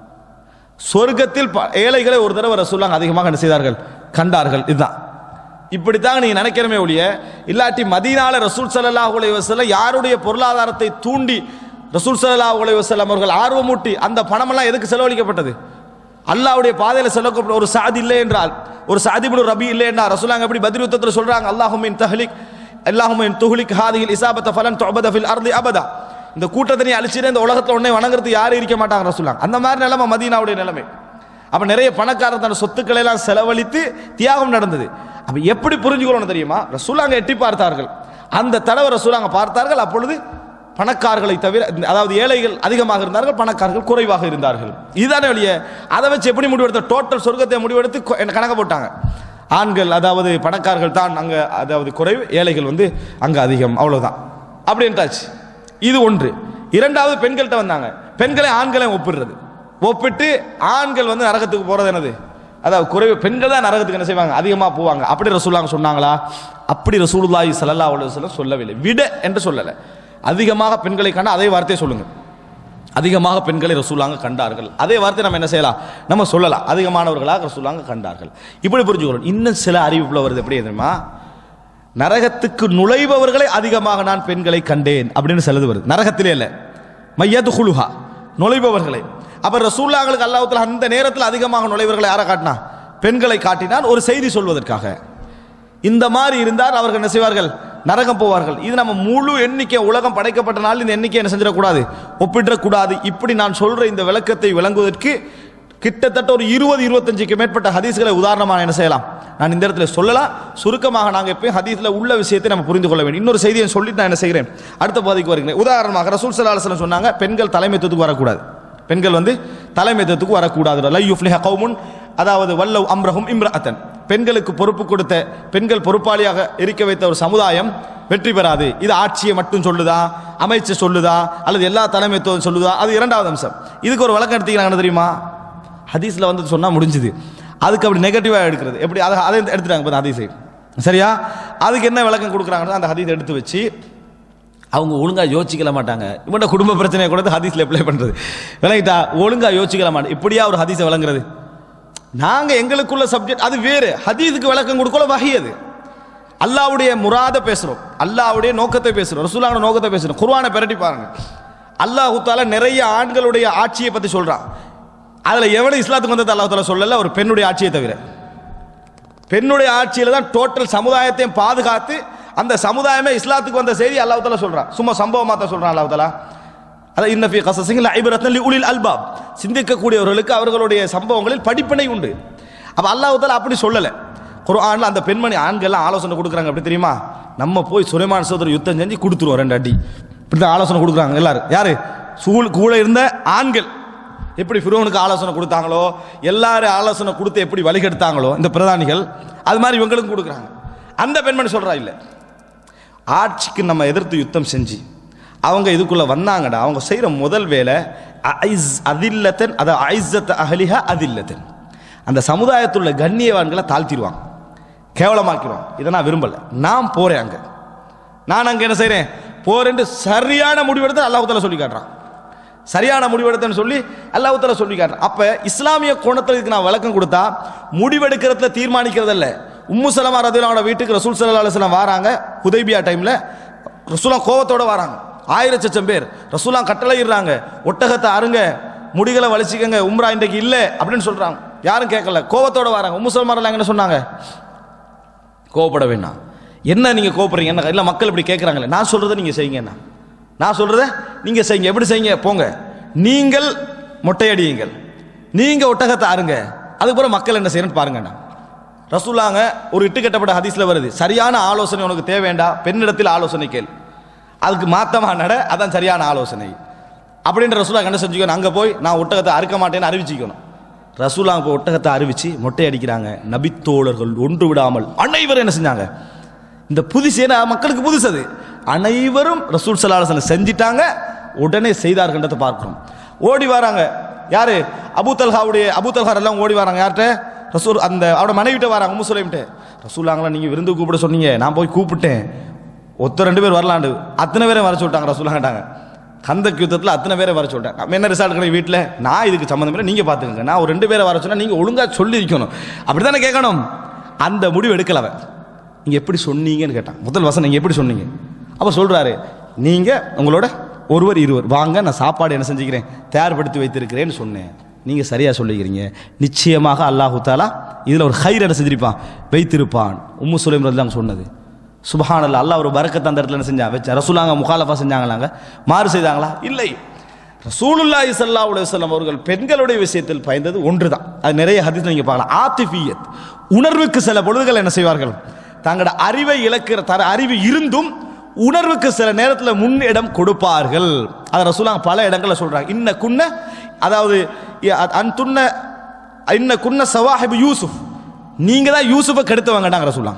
சொர்க்கத்தில் ப- ஏழைகளை ஒரு தடவை ரசூலாங்க அதிகமாக என்ன செய்தார்கள் கண்டார்கள் இதுதான் இப்படித்தான் நீங்க நினைக்கிறமே ஒழிய இல்லாட்டி மதீனால ரசூல் ஸல்லல்லாஹு அலைஹி வஸல்லம் யாருடைய பொருளாதாரத்தை தூண்டி ரசூல் ஸல்லல்லாஹு அலைஹி வஸல்லம் அவர்கள் ஆர்வமூட்டி அந்த பணமெல்லாம் எதுக்கு செலவழிக்கப்பட்டது அல்லாஹ்வுடைய பாதையில் செலவழிக்கப்பட்ட ஒரு சாதி இல்லை என்றால் ஒரு சாதி இப்னு ரபி இல்லை என்றால் ரசூலாங்க எப்படி பத்ரி யுத்தத்தில் சொல்றாங்க அல்லாஹுமின் தஹ்லிக் அல்லாஹுமின் துஹ்லிக் ஹாதிஹில் இசாபத்த ஃபலன் துஅபத ஃபில் அர்தி அபதா இந்த கூட்டத்தை நீ அழிச்சிட்டு இந்த உலகத்தில் உடனே வணங்குறது யாரும் இருக்க மாட்டாங்க ரசூலாங்க அந்த மாதிரி நிலைமை மதீனாவுடைய நிலைமை அப்ப நிறைய பணக்காரர் தன் சொத்துக்களை எல்லாம் செலவழித்து தியாகம் நடந்தது அப்ப எப்படி புரிஞ்சுக்கணும் தெரியுமா ரசூலாங்க எட்டி பார்த்தார்கள் அந்த தடவை ரசூலாங்க பார்த்தார்கள் அப்பொழுது பணக்காரர்களை தவிர அதாவது ஏழைகள் அதிகமாக இருந்தார்கள் பணக்காரர்கள் குறைவாக இருந்தார்கள் இதுதானே வழிய அதை வச்சு எப்படி முடிவெடுத்த டோட்டல் சொர்க்கத்தை முடிவெடுத்து கொ- என்ன கணக்கு போட்டாங்க ஆண்கள் அதாவது பணக்காரர்கள் தான் அங்க அதாவது குறைவு ஏழைகள் வந்து அங்க அதிகம் அவ்வளவுதான் அப்படின்ட்டாச்சு இது ஒன்று இரண்டாவது பெண்கள்கிட்ட வந்தாங்க பெண்களை ஆண்களை ஒப்பிடுறது ஒப்பிட்டு ஆண்கள் வந்து நரகத்துக்கு போறது என்னது அதாவது குறைவு பெண்கள் தான் நரகத்துக்கு என்ன செய்வாங்க அதிகமாக போவாங்க அப்படி ரசூலாங்க சொன்னாங்களா அப்படி ரசூலுல்லாஹி ஸல்லல்லாஹு அலைஹி வஸல்லம் சொல்லவில்லை விட என்று சொல்லலை அதிகமாக பெண்களை கண்டா அதே வார்த்தையை சொல்லுங்க அதிகமாக பெண்களை ரசூலாங்க கண்டார்கள் அதே வார்த்தை நம்ம என்ன செய்யலாம் நம்ம சொல்லலாம் அதிகமானவர்களாக ரசூலாங்க கண்டார்கள் இப்படி புரிஞ்சுக்கணும் இன்னும் சில அறிவிப்புல வருது எப்படி தெரியுமா நரகத்துக்கு நுழைபவர்களை அதிகமாக நான் பெண்களை கண்டேன் அப்படின்னு சிலது வருது நரகத்திலே இல்லை மையது குலுஹா நுழைபவர்களை அப்ப ரசூல்லாங்களுக்கு அல்லாஹ்வுத்தாலா அந்த நேரத்தில் அதிகமாக நுழைவர்களை யாரை காட்டினா பெண்களை காட்டினான் ஒரு செய்தி சொல்வதற்காக இந்த மாதிரி இருந்தால் அவர்கள் என்ன செய்வார்கள் நரகம் போவார்கள் இது நம்ம முழு எண்ணிக்கை உலகம் படைக்கப்பட்ட நாள் இந்த எண்ணிக்கை என்ன செஞ்சிடக்கூடாது ஒப்பிடக்கூடாது இப்படி நான் சொல்ற இந்த விளக்கத்தை விளங்குவதற்கு கிட்டத்தட்ட ஒரு இருபது இருபத்தஞ்சுக்கு மேற்பட்ட ஹதீஸ்களை உதாரணமாக என்ன செய்யலாம் நான் இந்த இடத்துல சொல்லலாம் சுருக்கமாக நாங்கள் எப்பயும் ஹதீஸ்ல உள்ள விஷயத்தை நம்ம புரிந்து கொள்ள வேண்டும் இன்னொரு செய்தியை சொல்லிட்டு நான் என்ன செய்கிறேன் அடுத்த பகுதிக்கு வருகிறேன் உதாரணமாக ரசூல் சல்லா அலுவலம் சொன்னாங்க பெண்கள் தலைமைத்துவத்துக்கு வரக்கூடாது பெண்கள் வந்து தலைமைத்துவத்துக்கு வரக்கூடாது லை யுஃப்லிஹ கௌமுன் அதாவது வல்லவ் அம்ரஹும் இம்ரஅத்தன் பெண்களுக்கு பொறுப்பு கொடுத்த பெண்கள் பொறுப்பாளியாக இருக்க வைத்த ஒரு சமுதாயம் வெற்றி பெறாது இது ஆட்சியை மட்டும் சொல்லுதா அமைச்சு சொல்லுதா அல்லது எல்லா தலைமைத்துவம் சொல்லுதா அது இரண்டாவது அம்சம் இதுக்கு ஒரு வழக்கம் எடுத்துக்கிறாங்க தெரியுமா ஹதீஸ்ல வந்து சொன்னா முடிஞ்சுது அதுக்கு அப்படி நெகட்டிவாக எடுக்கிறது எப்படி அதை அதை எடுத்துட்டாங்க பாரு ஹதீஸை சரியா அதுக்கு என்ன விளக்கம் கொடுக்குறாங்கன்னா அந்த ஹதீஸ் எடுத்து வச்சு அவங்க ஒழுங்கா யோசிக்கல மாட்டாங்க இவன்ட குடும்ப பிரச்சனையை கூட ஹதீஸ்ல அப்ளை பண்றது விளங்கிட்டா ஒழுங்கா யோசிக்கல மாட்டேன் இப்படியா ஒரு ஹதீஸை விளங்குறது நாங்க எங்களுக்குள்ள சப்ஜெக்ட் அது வேறு ஹதீஸுக்கு விளக்கம் கொடுக்கல வகை அது அல்லாவுடைய முராத பேசுறோம் அல்லாவுடைய நோக்கத்தை பேசுறோம் ரசூலாவோட நோக்கத்தை பேசுறோம் குர்ஆனை பிரட்டி பாருங்க அல்லாஹு தாலா நிறைய ஆண்களுடைய ஆட்சியை பத்தி சொல்றான் அதுல எவனும் இஸ்லாத்துக்கு வந்தது அல்லாஹ் தாலா சொல்லல ஒரு பெண்ணுடைய ஆட்சியை தவிர பெண்ணுடைய ஆட்சியில தான் டோட்டல் சமுதாயத்தையும் பாதுகாத்து அந்த சமுதாயமே இஸ்லாத்துக்கு வந்த செய்தி அல்லாஹ் தாலா சொல்றான் சும்மா சம்பவமா தான் சொல்றான் அல்லாஹ் தாலா அதான் இன்னஃபி கசசிங்கில் ஐபரத்னலி உலில் அல்பாப் சிந்திக்கக்கூடியவர்களுக்கு அவர்களுடைய சம்பவங்களில் படிப்பினை உண்டு அப்ப அல்லாஹ் தாலா அப்படி சொல்லலை குர்ஆன்ல அந்த பெண்மணி ஆண்கள்லாம் ஆலோசனை கொடுக்குறாங்க அப்படி தெரியுமா நம்ம போய் சுலைமான் சோதர் யுத்தம் செஞ்சு கொடுத்துருவோம் ரெண்டு அடி இப்படி தான் ஆலோசனை கொடுக்குறாங்க எல்லாரும் யாரு சூழ் கூட இருந்த ஆண்கள் எப்படி ஃபிரோனுக்கு ஆலோசனை கொடுத்தாங்களோ எல்லாரும் ஆலோசனை கொடுத்து எப்படி வழிகெடுத்தாங்களோ இந்த பிரதானிகள் அது மாதிரி இவங்களுக்கும் கொடுக்குறாங்க அந்த பெண்மணி சொல்றா இல்லை ஆட்சிக்கு நம்ம எதிர்த்து யுத்தம் செஞ்சு அவங்க இதுக்குள்ள வந்தாங்கடா அவங்க செய்கிற முதல் வேலை ஐஸ் அதில்லத்தன் அதை ஐசத் அகலிஹா அதில்லத்தன் அந்த சமுதாயத்தில் உள்ள கண்ணியவான்களை தாழ்த்திடுவாங்க கேவலமாக்கிடுவாங்க இதை நான் விரும்பலை நான் போறேன் அங்கே நான் அங்கே என்ன செய்கிறேன் போறேன்ட்டு சரியான முடிவெடுத்து அல்லாஹ் சொல்லி காட்டுறான் சரியான முடிவெடுத்தேன்னு சொல்லி அல்லாஹ் சொல்லி காட்டுறான் அப்போ இஸ்லாமிய கோணத்தில் இதுக்கு நான் விளக்கம் கொடுத்தா முடிவெடுக்கிறதுல தீர்மானிக்கிறதல்ல உம்மு சலமா ரதிலாவோட வீட்டுக்கு ரசூல் சல்லா அலுவலாம் வராங்க ஹுதைபியா டைமில் ரசூலாம் கோவத்தோட வராங்க ஆயிரச்சச்சம் பேர் ரசூலாம் கட்டளையிடுறாங்க ஒட்டகத்தை அருங்க முடிகளை வலிச்சிக்கங்க உம்ரா இன்றைக்கு இல்லை அப்படின்னு சொல்றாங்க யாரும் கேட்கல கோவத்தோட வராங்க உம்மு சலமா ரலியல்லாஹு என்ன சொன்னாங்க கோவப்பட வேண்டாம் என்ன நீங்கள் கோவப்படுறீங்க என்ன இல்லை மக்கள் இப்படி கேட்குறாங்களே நான் சொல்கிறத நீங்கள் செய்யுங்க என்ன நான் சொல்கிறத நீங்கள் செய்யுங்க எப்படி செய்யுங்க போங்க நீங்கள் மொட்டையடியுங்கள் நீங்கள் ஒட்டகத்தை ஆறுங்க அதுக்கப்புறம் மக்கள் என்ன செய்யணும்னு பாருங்கண்ணா ரசூலாங்க ஒரு இட்டு கட்டப்பட்ட ஹதீஸில் வருது சரியான ஆலோசனை உனக்கு தேவைண்டா பெண்ணிடத்தில் ஆலோசனை கேள் அதுக்கு மாத்தமாக நட அதான் சரியான ஆலோசனை அப்படின்ற ரசூலா என்ன செஞ்சுக்கணும் அங்கே போய் நான் ஒட்டகத்தை அறுக்க மாட்டேன்னு அறிவிச்சிக்கணும் ரசூலா இப்போ ஒட்டகத்தை அறிவிச்சு மொட்டை அடிக்கிறாங்க நபித்தோழர்கள் ஒன்று விடாமல் அனைவரும் என்ன செஞ்சாங்க இந்த புதுசு ஏன்னா மக்களுக்கு புதுசு அது அனைவரும் ரசூல் சலாஹன் செஞ்சிட்டாங்க உடனே செய்தார்கின்றதை பார்க்கிறோம் ஓடி வராங்க யாரு அபூ தல்ஹாவுடைய அபூ தல்ஹார் எல்லாம் ஓடி வராங்க யார்கிட்ட ரசூல் அந்த அவட மனைவிட்ட வராங்க உம்மு சுலைம்ட்டு ரசூலாங்களா நீங்க விருந்து கூப்பிட சொன்னீங்க நான் போய் கூப்பிட்டேன் ஒத்த ரெண்டு பேர் வரலாண்டு அத்தனை பேரை வர சொல்லிட்டாங்க ரசூலாங்கட்டாங்க கந்தக் யுத்தத்தில் அத்தனை பேரை வர சொல்லிட்டேன் நம்ம என்ன ரிசால்ட் கிடையாது வீட்டில் நான் இதுக்கு சம்மந்தம் இல்லை நீங்கள் பார்த்துக்கங்க நான் ஒரு ரெண்டு பேரை வர சொன்னா நீங்கள் ஒழுங்காக சொல்லி இருக்கணும் அப்படி தானே கேட்கணும் அந்த முடிவு எடுக்கல அவன் நீங்கள் எப்படி சொன்னீங்கன்னு கேட்டான் முதல் வசனம் நீங்கள் எப்படி சொன்னீங்க அப்போ சொல்கிறாரு நீங்கள் உங்களோட ஒருவர் இருவர் வாங்க நான் சாப்பாடு என்ன செஞ்சுக்கிறேன் தயார்படுத்தி வைத்திருக்கிறேன்னு சொன்னேன் நீங்கள் சரியாக சொல்லிக்கிறீங்க நிச்சயமாக அல்லாஹு தாலா இதில் ஒரு ஹைர் என்ன செஞ்சிருப்பான் வைத்திருப்பான் உம்மு சுலைம் ரலியல்லாஹு சொன்னது சுபஹானல்ல அல்லாஹ் ஒரு பரக்கத்தை அந்த இடத்துல என்ன செஞ்சான் வச்சா ரசூலாங்க முகாலஃபா செஞ்சாங்களாங்க மாறு செய்தாங்களா இல்லை ரசூலுல்லாஹி ஸல்லல்லாஹு அலைஹி வஸல்லம் அவர்கள் பெண்களுடைய விஷயத்தில் பயந்தது ஒன்றுதான் அது நிறைய ஹதீஸ் நீங்க பார்க்கலாம் ஆத்திஃபியத் உணர்வுக்கு சில பொழுதுகள் என்ன செய்வார்கள் தங்களோட அறிவை இழக்கிற தர அறிவு இருந்தும் உணர்வுக்கு சில நேரத்தில் முன்னிடம் கொடுப்பார்கள் அதை ரசூலாங்க பல இடங்களில் சொல்றாங்க இன்ன குன்ன அதாவது அன் துண்ண இன்ன குன்ன சவாஹிபு யூசுப் நீங்க தான் யூசுஃபை கெடுத்தவங்கடாங்க ரசூலாங்க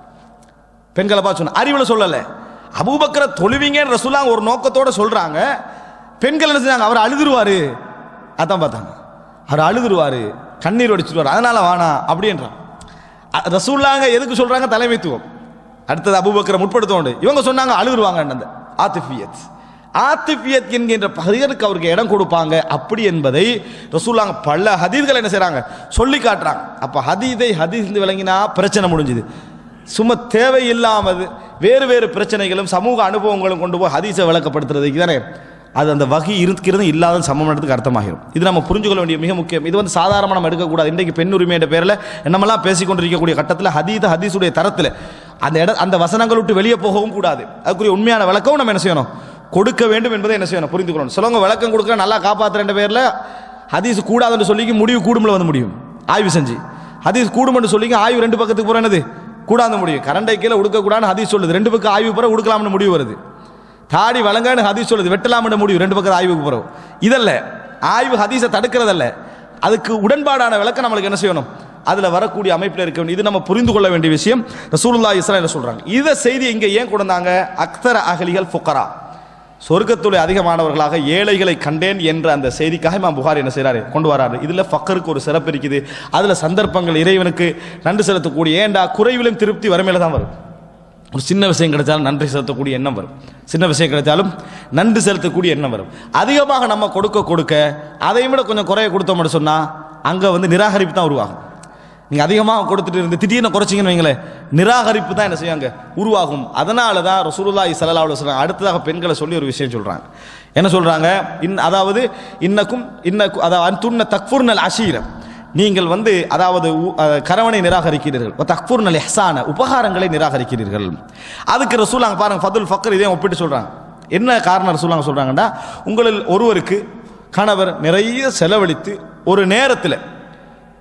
பெண்களை பார்த்து சொன்ன அறிவில் சொல்லலை அபூபக்கரை தொழுவீங்கன்னு ரசூலாங்க ஒரு நோக்கத்தோட சொல்றாங்க பெண்கள் என்ன செஞ்சாங்க அவர் அழுதுருவாரு அதான் பார்த்தாங்க அவர் அழுதுருவாரு கண்ணீர் வடிச்சிருவார் அதனால வானா அப்படின்றான் அ- ரசூல்லாங்க எதுக்கு சொல்றாங்க தலைமைத்துவம் அடுத்தது அபூபக்கரை முற்படுத்தோண்டு இவங்க சொன்னாங்க அழுதுருவாங்க அந்த ஆத்திஃபியத் ஆத்திஃபியத் என்கின்ற பகுதிகளுக்கு அவருக்கு இடம் கொடுப்பாங்க அப்படி என்பதை ரசூல்லாங்க பல ஹதீஸ்கள் என்ன செய்றாங்க சொல்லி காட்டுறாங்க அப்ப ஹதீதை ஹதீஸ் விளங்கினா பிரச்சனை முடிஞ்சுது சும்மா தேவையில்லாமது வேறு வேறு பிரச்சனைகளும் சமூக அனுபவங்களும் கொண்டு போய் ஹதீஸை விளக்கப்படுத்துறதுக்கு தானே அது அந்த வகை இருக்கிறது இல்லாத சமமானதுக்கு அர்த்தமாகிடும் இது நம்ம புரிஞ்சுக்கொள்ள வேண்டிய மிக முக்கியம் இது வந்து சாதாரணமாக நம்ம எடுக்கக்கூடாது இன்றைக்கு பெண் உரிமைയുടെ பேரில் என்னமெல்லாம் பேசிக்கொண்டிருக்கக்கூடிய கட்டத்தில் ஹதீத ஹதீஸுடைய தரத்தில் அந்த இட அந்த வசனங்கள் விட்டு வெளியே போகவும் கூடாது அதுக்குரிய உண்மையான விளக்கம் நம்ம என்ன செய்யணும் கொடுக்க வேண்டும் என்பதை என்ன செய்யணும் புரிந்து கொள்ளணும் சிலவங்க விளக்கம் கொடுக்க நல்லா காப்பாற்றுற பேரில் ஹதீஸ் கூடாதுன்னு சொல்லி முடிவு கூடும்ல வந்து முடியும் ஆய்வு செஞ்சு ஹதீஸ் கூடும்னு சொல்லி ஆய்வு ரெண்டு பக்கத்துக்கு போகிற என்னது கூடாது முடியும் கரண்டை கீழே உடுக்கக்கூடாதுன்னு ஹதீஸ் சொல்லுது ரெண்டு பக்கம் ஆய்வு பிறகு உடுக்கலாம்னு முடிவு வருது தாடி வழங்கான்னு ஹதீஸ் சொல்லுது வெட்டலாம்னு முடிவு ரெண்டு பக்கம் ஆய்வுக்கு பிறகு இதல்ல ஆய்வு ஹதீஸை தடுக்கிறதல்ல அதுக்கு உடன்பாடான விளக்கம் நம்மளுக்கு என்ன செய்யணும் அதில் வரக்கூடிய அமைப்பில் இருக்க வேண்டிய இது நம்ம புரிந்து கொள்ள வேண்டிய விஷயம் ரசூலுல்லாஹி இஸ்லாம் சொல்றாங்க இதை செய்தி இங்கே ஏன் கொண்டு வந்தாங்க அக்தர அகலிகள் ஃபுக்கரா சொர்க்கத்துடைய அதிகமானவர்களாக ஏழைகளை கண்டேன் என்ற அந்த செய்திக்காக இமாம் புகார் என்ன செய்றாரு கொண்டு வராரு இதுல ஃபக்கருக்கு ஒரு சிறப்பு இருக்குது அதுல சந்தர்ப்பங்கள் இறைவனுக்கு நன்றி செலுத்தக்கூடிய ஏண்டா குறைவிலும் திருப்தி வறுமையில தான் வரும் ஒரு சின்ன விஷயம் கிடைச்சாலும் நன்றி செலுத்தக்கூடிய எண்ணம் வரும் சின்ன விஷயம் கிடைச்சாலும் நன்றி செலுத்தக்கூடிய எண்ணம் வரும் அதிகமாக நம்ம கொடுக்க கொடுக்க அதையும் விட கொஞ்சம் குறைய கொடுத்தோம்னு சொன்னா அங்க வந்து நிராகரிப்பு தான் உருவாகும் நீங்க அதிகமாக கொடுத்துட்டு இருந்து திடீர்னு குறைச்சிங்கன்னு வைங்களேன் நிராகரிப்பு தான் என்ன செய்யாங்க உருவாகும் அதனால தான் ரசூலுல்லாஹி ஸல்லல்லாஹு அலைஹி வஸல்லம் அடுத்ததாக பெண்களை சொல்லி ஒரு விஷயம் சொல்றாங்க என்ன சொல்றாங்க இன் அதாவது இன்னக்கும் இன்னக்கு அதாவது துண்ண தக்ஃபுர்னல் அஷீரம் நீங்கள் வந்து அதாவது உ- அஹ், கரவனை நிராகரிக்கிறீர்கள் தக்ஃபுர்னல் இஹ்சான உபகாரங்களை நிராகரிக்கிறீர்கள் அதுக்கு ரசூலாங்க பாருங்க ஃபதுல் ஃபக்கர் இதே ஒப்பிட்டு சொல்றாங்க என்ன காரணம் ரசூலாங்க சொல்றாங்கன்னா உங்களில் ஒருவருக்கு கணவர் நிறைய செலவழித்து ஒரு நேரத்தில்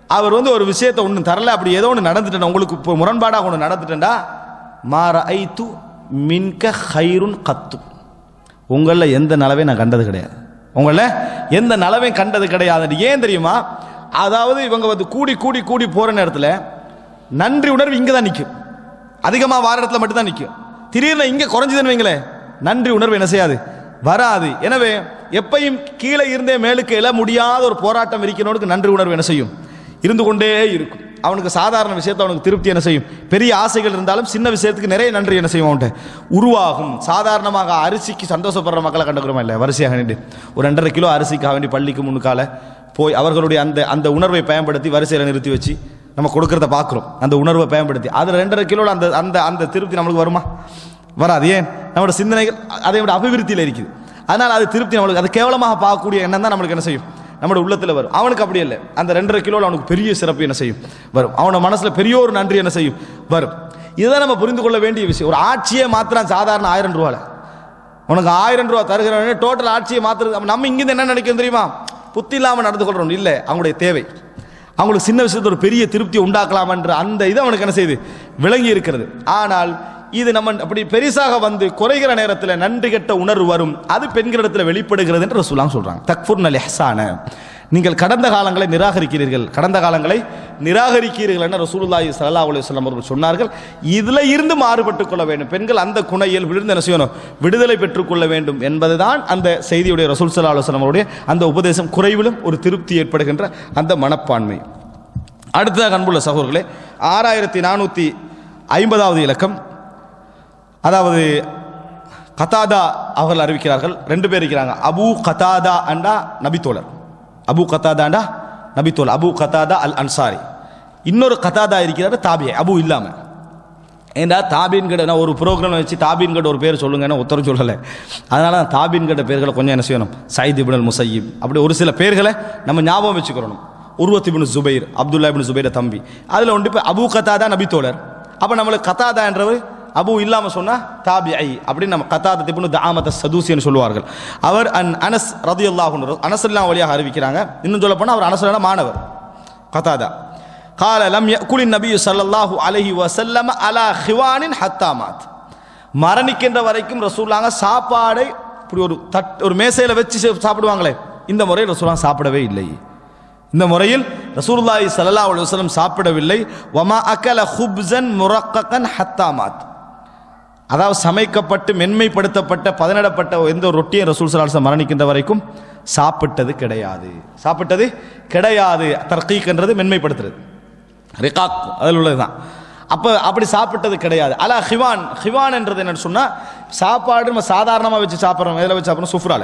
அவர் வந்து ஒரு விஷயத்தை ஒன்று தரல அப்படி ஏதோ ஒன்று நடந்துட்டேன் உங்களுக்கு இப்போ முரண்பாடாக ஒன்று நடந்துட்டேன்டா மாற ஐத்து மின்க ஹைருன் கத்து உங்களில் எந்த நலவையும் நான் கண்டது கிடையாது உங்களில் எந்த நலவையும் கண்டது கிடையாது ஏன் தெரியுமா அதாவது இவங்க வந்து கூடி கூடி கூடி போகிற நேரத்தில் நன்றி உணர்வு இங்கே தான் நிற்கும் அதிகமாக வார இடத்துல மட்டும்தான் நிற்கும் திடீர்னு இங்கே குறைஞ்சதுன்னு வைங்களேன் நன்றி உணர்வு என்ன செய்யாது வராது எனவே எப்பையும் கீழே இருந்தே மேலுக்கு எழ முடியாத ஒரு போராட்டம் இருக்கிறவனுக்கு நன்றி உணர்வு என்ன செய்யும் இருந்து கொண்டே இருக்கும் அவனுக்கு சாதாரண விஷயத்தை அவனுக்கு திருப்தி என்ன செய்யும் பெரிய ஆசைகள் இருந்தாலும் சின்ன விஷயத்துக்கு நிறைய நன்றி என்ன செய்யும் அவன்கிட்ட உருவாகும் சாதாரணமாக அரிசிக்கு சந்தோஷப்படுற மக்களை கண்டுக்கிறோமா இல்லை வரிசையாக நின்று ஒரு ரெண்டரை கிலோ அரிசிக்காக வேண்டி பள்ளிக்கு முன்னுக்கால போய் அவர்களுடைய அந்த அந்த உணர்வை பயன்படுத்தி வரிசையில் நிறுத்தி வச்சு நம்ம கொடுக்கறத பார்க்குறோம் அந்த உணர்வை பயன்படுத்தி அதில் ரெண்டரை கிலோவில் அந்த அந்த அந்த திருப்தி நம்மளுக்கு வருமா வராது ஏன் நம்மளோட சிந்தனைகள் அதை விட அபிவிருத்தியில் இருக்குது அதனால் அது திருப்தி நம்மளுக்கு அது கேவலமாக பார்க்கக்கூடிய எண்ணம் தான் நம்மளுக்கு என்ன செய்யும் நம்மளோட உள்ளத்தில் வரும் அவனுக்கு அப்படி இல்லை அந்த ரெண்டரை கிலோவில் அவனுக்கு பெரிய சிறப்பு என்ன செய்யும் வரும் அவனோட மனசில் பெரிய ஒரு நன்றி என்ன செய்யும் வரும் இதுதான் நம்ம புரிந்து கொள்ள வேண்டிய விஷயம் ஒரு ஆட்சியே மாத்திரம் சாதாரண ஆயிரம் ரூபாயில் உனக்கு ஆயிரம் ரூபா தருகிறவனே டோட்டல் ஆட்சியை மாற்றுறது நம்ம இங்கிருந்து என்ன நினைக்கிறோம் தெரியுமா புத்தி இல்லாமல் நடந்து கொள்றோம் இல்லை அவங்களுடைய தேவை அவங்களுக்கு சின்ன விஷயத்துல ஒரு பெரிய திருப்தி உண்டாக்கலாமன்ற அந்த இது அவனுக்கு என்ன செய்யுது விளங்கி இருக்கிறது ஆனால் இது நம்ம அப்படி பெரிசாக வந்து குறைகிற நேரத்தில் நன்றி கெட்ட உணர்வு வரும் அது பெண்களிடத்தில் வெளிப்படுகிறது என்று ரசூலாம் சொல்றாங்க தக்ஃபுர் நல் எஹ்சான நீங்கள் கடந்த காலங்களை நிராகரிக்கிறீர்கள் கடந்த காலங்களை நிராகரிக்கிறீர்கள் என ரசூலுல்லாஹி ஸல்லல்லாஹு அலைஹி வஸல்லம் அவர்கள் சொன்னார்கள் இதுல இருந்து மாறுபட்டுக் கொள்ள வேண்டும் பெண்கள் அந்த குணையில் விழுந்து என்ன செய்யணும் விடுதலை பெற்றுக்கொள்ள வேண்டும் என்பதுதான் அந்த செய்தியுடைய ரசூல் ஸல்லல்லாஹு அலைஹி வஸல்லம் அவருடைய அந்த உபதேசம் குறைவிலும் ஒரு திருப்தி ஏற்படுகின்ற அந்த மனப்பான்மை அடுத்ததாக அன்புள்ள சகோதரர்களே ஆறாயிரத்தி நானூற்றி ஐம்பதாவது இலக்கம் அதாவது கதாதா அவர்கள் அறிவிக்கிறார்கள் ரெண்டு பேர் இருக்கிறாங்க அபு கதாதா அண்டா நபித்தோழர் அபு கதாதாண்டா நபித்தோழர் அபு கதாதா அல் அன்சாரி இன்னொரு கதாதா இருக்கிறார் தாபியை அபு இல்லாமல் ஏண்டா தாபீன் கிட்ட நான் ஒரு ப்ரோக்ராம் வச்சு தாபீன் கிட்ட ஒரு பேர் சொல்லுங்கன்னு உத்தரவு சொல்லலை அதனால நான் தாபீன் கிட்ட பேர்களை கொஞ்சம் என்ன செய்யணும் சயித் இப்னல் முசையீப் அப்படி ஒரு சில பேர்களை நம்ம ஞாபகம் வச்சுக்கிறணும் உருவத் இப்னு ஜுபைர் அப்துல்லா இப்னு ஜுபைர தம்பி அதில் ஒன்று இப்போ அபு கதாதா நபித்தோழர் அப்போ நம்மளுக்கு கதாதா என்றவர் அபு இல்லாமல் சொன்னால் தாபி ஐ அப்படின்னு நம்ம கத்தாத திப்புனு தாமத சதூசின்னு சொல்லுவார்கள் அவர் அன் அனஸ் ரதி அல்லாஹு அனசல்லாம் வழியாக அறிவிக்கிறாங்க இன்னும் சொல்ல போனால் அவர் அனசலான மாணவர் கத்தாதா கால லம் யக்குலி நபி ஸல்லல்லாஹு அலைஹி வஸல்லம் அலா ஹிவானின் ஹத்தாமாத் மரணிக்கின்ற வரைக்கும் ரசூலாங்க சாப்பாடை இப்படி ஒரு தட் ஒரு மேசையில் வச்சு சா- சாப்பிடுவாங்களே இந்த முறையில் ரசூலாங்க சாப்பிடவே இல்லை இந்த முறையில் ரசூலுல்லாஹி ஸல்லல்லாஹு அலைஹி வஸல்லம் சாப்பிடவில்லை வமா அக்கல ஹுப்ஸன் முரக்ககன் ஹத்தாமாத் அதாவது சமைக்கப்பட்டு மென்மைப்படுத்தப்பட்ட பதனிடப்பட்ட எந்த ஒரு ரொட்டியும் ரசூல் சலாசம் மரணிக்கின்ற வரைக்கும் சாப்பிட்டது கிடையாது சாப்பிட்டது கிடையாது தர்கீக்ன்றது மென்மைப்படுத்துறது ரிகாக் அதில் உள்ளதுதான் அப்போ அப்படி சாப்பிட்டது கிடையாது அலா ஹிவான் ஹிவான் என்றது என்னன்னு சொன்னால் சாப்பாடு நம்ம சாதாரணமாக வச்சு சாப்பிட்றோம் எதில் வச்சு சாப்பிட்றோம் சுஃப்ரால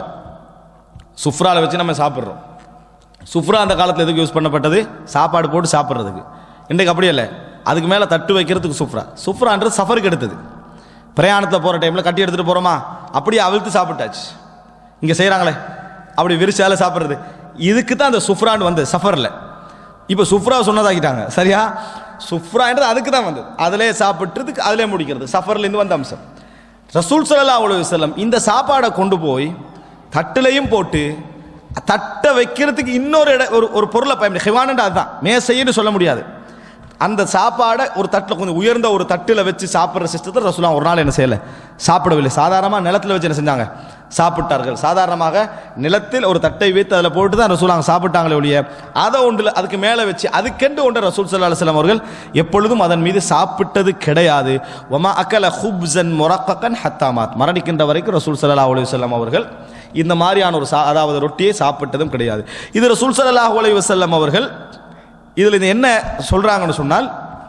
சுஃப்ரால வச்சு நம்ம சாப்பிட்றோம் சுஃப்ரா அந்த காலத்தில் எதுக்கு யூஸ் பண்ணப்பட்டது சாப்பாடு போட்டு சாப்பிட்றதுக்கு இன்றைக்கு அப்படி இல்லை அதுக்கு மேலே தட்டு வைக்கிறதுக்கு சுஃப்ரா சுஃப்ரான்றது சஃபருக்கு எடுத்தது பிரயாணத்தில் போகிற டைமில் கட்டி எடுத்துகிட்டு போகிறோமா அப்படியே அவிழ்த்து சாப்பிட்டாச்சு இங்கே செய்கிறாங்களே அப்படி விரிச்சால சாப்பிட்றது இதுக்கு தான் அந்த சுஃப்ரான் வந்து சஃபரில் இப்போ சுஃப்ரா சொன்னதாக்கிட்டாங்க சரியா சுஃப்ரான்றது அதுக்கு தான் வந்தது அதிலே சாப்பிட்றதுக்கு அதிலே முடிக்கிறது சஃபர்லேருந்து வந்த அம்சம் ரசூல் ஸல்லல்லாஹு அலைஹி வஸல்லம் இந்த சாப்பாடை கொண்டு போய் தட்டுலையும் போட்டு தட்டை வைக்கிறதுக்கு இன்னொரு இட ஒரு ஒரு பொருளை பயன்படுத்தி ஹிவானண்டா அதுதான் மேசைன்னு சொல்ல முடியாது அந்த சாப்பாடை ஒரு தட்டில் கொஞ்சம் உயர்ந்த ஒரு தட்டில் வச்சு சாப்பிட்ற சிஸ்டத்தை ரசூலா ஒரு நாள் என்ன செய்யலை சாப்பிடவில்லை சாதாரணமாக நிலத்தில் வச்சு என்ன செஞ்சாங்க சாப்பிட்டார்கள் சாதாரணமாக நிலத்தில் ஒரு தட்டை வைத்து அதில் போட்டு தான் ரசூலாங்க சாப்பிட்டாங்களே ஒழிய அதை ஒன்றில் அதுக்கு மேலே வச்சு அதுக்கென்று ஒன்று ரசூல் சல்லா அலுவலம் அவர்கள் எப்பொழுதும் அதன் மீது சாப்பிட்டது கிடையாது ஒமா அக்கல ஹுப்ஸன் மொரக்கன் ஹத்தாமாத் மரணிக்கின்ற வரைக்கும் ரசூல் சல்லா அலுவலம் அவர்கள் இந்த மாதிரியான ஒரு சா அதாவது ரொட்டியை சாப்பிட்டதும் கிடையாது இது ரசூல் சல்லாஹூ அலைஹி வஸல்லம் அவர்கள் இதில் இது என்ன சொல்கிறாங்கன்னு சொன்னால்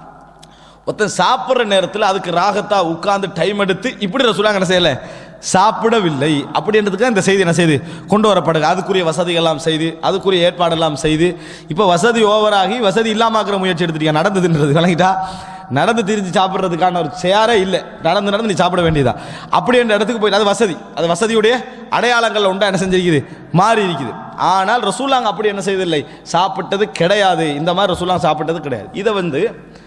ஒருத்தன் சாப்பிட்ற நேரத்தில் அதுக்கு ராகத்தா உட்கார்ந்து டைம் எடுத்து இப்படி ரசூலாங்க என்ன செய்யலை சாப்பிடவில்லை அப்படின்றதுக்காக இந்த செய்தி என்ன செய்து கொண்டு வரப்படுது அதுக்குரிய வசதிகள்லாம் செய்து அதுக்குரிய ஏற்பாடெல்லாம் செய்து இப்போ வசதி ஓவராகி வசதி இல்லாமாக்குற முயற்சி எடுத்துட்டீங்க நடந்ததுன்றது விளங்கிட்டா நடந்து திரிஞ்சு சாப்பிட்றதுக்கான ஒரு சேரே இல்லை நடந்து நடந்து நீ சாப்பிட வேண்டியதா அப்படி என்ற இடத்துக்கு போயிட்டு அது வசதி அது வசதியுடைய அடையாளங்கள் உண்டா என்ன செஞ்சிருக்குது மாறி இருக்குது ஆனால் ரசூலாங்க அப்படி என்ன செய்ததில்லை சாப்பிட்டது கிடையாது இந்த மாதிரி ரசூலாங்க சாப்பிட்டது கிடையாது இதை வந்து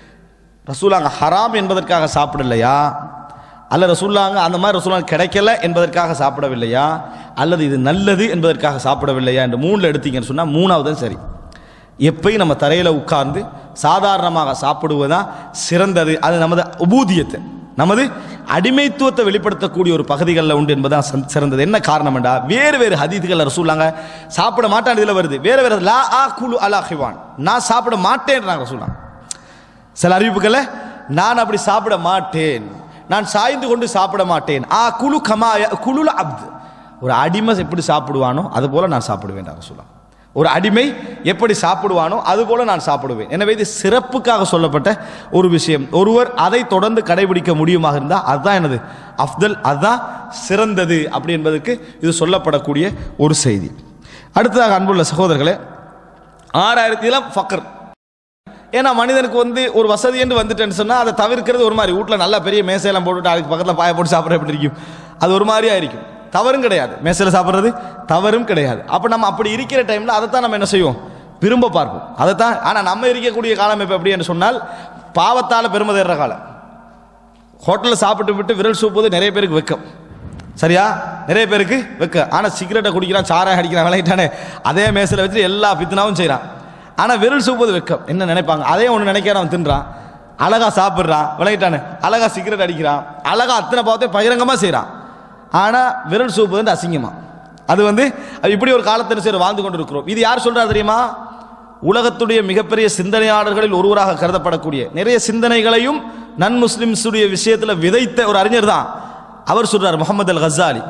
ரசூலாங்க ஹராம் என்பதற்காக சாப்பிடலையா அல்ல ரசூல்லாங்க அந்த மாதிரி ரசூலாங்க கிடைக்கல என்பதற்காக சாப்பிடவில்லையா அல்லது இது நல்லது என்பதற்காக சாப்பிடவில்லையா என்று மூணில் எடுத்தீங்கன்னு சொன்னால் மூணாவது தான் சரி எப்பயும் நம்ம தரையில் உட்கார்ந்து சாதாரணமாக சாப்பிடுவதுதான் சிறந்தது அது நமது உபூதியத்தை நமது அடிமைத்துவத்தை வெளிப்படுத்தக்கூடிய ஒரு பகுதிகளில் உண்டு என்பதுதான் சந்- சிறந்தது என்ன காரணம் என்றா வேறு வேறு ஹதீதுகள் ரசூலாங்க சாப்பிட மாட்டான் இதில் வருது வேறு வேறு லா ஆ குலு அலா ஹிவான் நான் சாப்பிட மாட்டேன்றாங்க ரசூலாங்க சில அறிவிப்புகளை நான் அப்படி சாப்பிட மாட்டேன் நான் சாய்ந்து கொண்டு சாப்பிட மாட்டேன் ஆ குழு கமாய குழுல அப்து ஒரு அடிமை எப்படி சாப்பிடுவானோ அது போல நான் சாப்பிடுவேன் சொல்லலாம் ஒரு அடிமை எப்படி சாப்பிடுவானோ அது போல நான் சாப்பிடுவேன் எனவே இது சிறப்புக்காக சொல்லப்பட்ட ஒரு விஷயம் ஒருவர் அதை தொடர்ந்து கடைபிடிக்க முடியுமாக இருந்தால் அதுதான் எனது அஃப்தல் அதுதான் சிறந்தது அப்படி என்பதற்கு இது சொல்லப்படக்கூடிய ஒரு செய்தி அடுத்ததாக அன்புள்ள சகோதரர்களே ஆறாயிரத்தி இளம் ஃபக்கர் ஏன்னா மனிதனுக்கு வந்து ஒரு வசதி என்று வந்துட்டேன்னு சொன்னால் அதை தவிர்க்கிறது ஒரு மாதிரி வீட்டில் நல்லா பெரிய மேசையெல்லாம் போட்டுட்டு அதுக்கு பக்கத்தில் பாய போட்டு சாப்பிட்ற எப்படி இருக்கும் அது ஒரு மாதிரியா இருக்கும் தவறும் கிடையாது மேசையில் சாப்பிட்றது தவறும் கிடையாது அப்போ நம்ம அப்படி இருக்கிற டைமில் அதைத்தான் நம்ம என்ன செய்வோம் விரும்ப பார்ப்போம் அதைத்தான் ஆனால் நம்ம இருக்கக்கூடிய காலம் இப்போ எப்படி என்று சொன்னால் பாவத்தால் பெருமை தேடுற காலம் ஹோட்டலில் சாப்பிட்டு விட்டு விரல் சூப்புவது நிறைய பேருக்கு வெக்கம் சரியா நிறைய பேருக்கு வெக்க ஆனால் சிகரெட்டை குடிக்கிறான் சாராயம் அடிக்கிறான் விளையிட்டானே அதே மேசையில் வச்சு எல்லா பித்தனாவும் செய்கிறான் ஆனால் விரல் சூப்புவது வெக்கம் என்ன நினைப்பாங்க அதே ஒன்று நினைக்கிறான் அவன் தின்றான் அழகா சாப்பிட்றான் விளையிட்டானே அழகா சிகரெட் அடிக்கிறான் அழகா அத்தனை பாவத்தை பகிரங்கமாக செய்கிறான் ஆனால் விரல் சூப்பு வந்து அசிங்கமா அது வந்து அது இப்படி ஒரு காலத்தில் சரி வாழ்ந்து கொண்டு இருக்கிறோம் இது யார் சொல்றா தெரியுமா உலகத்துடைய மிகப்பெரிய சிந்தனையாளர்களில் ஒருவராக கருதப்படக்கூடிய நிறைய சிந்தனைகளையும் நன் முஸ்லிம்ஸுடைய விஷயத்தில் விதைத்த ஒரு அறிஞர் தான் அவர் சொல்றார் முகமது அல் கசாலி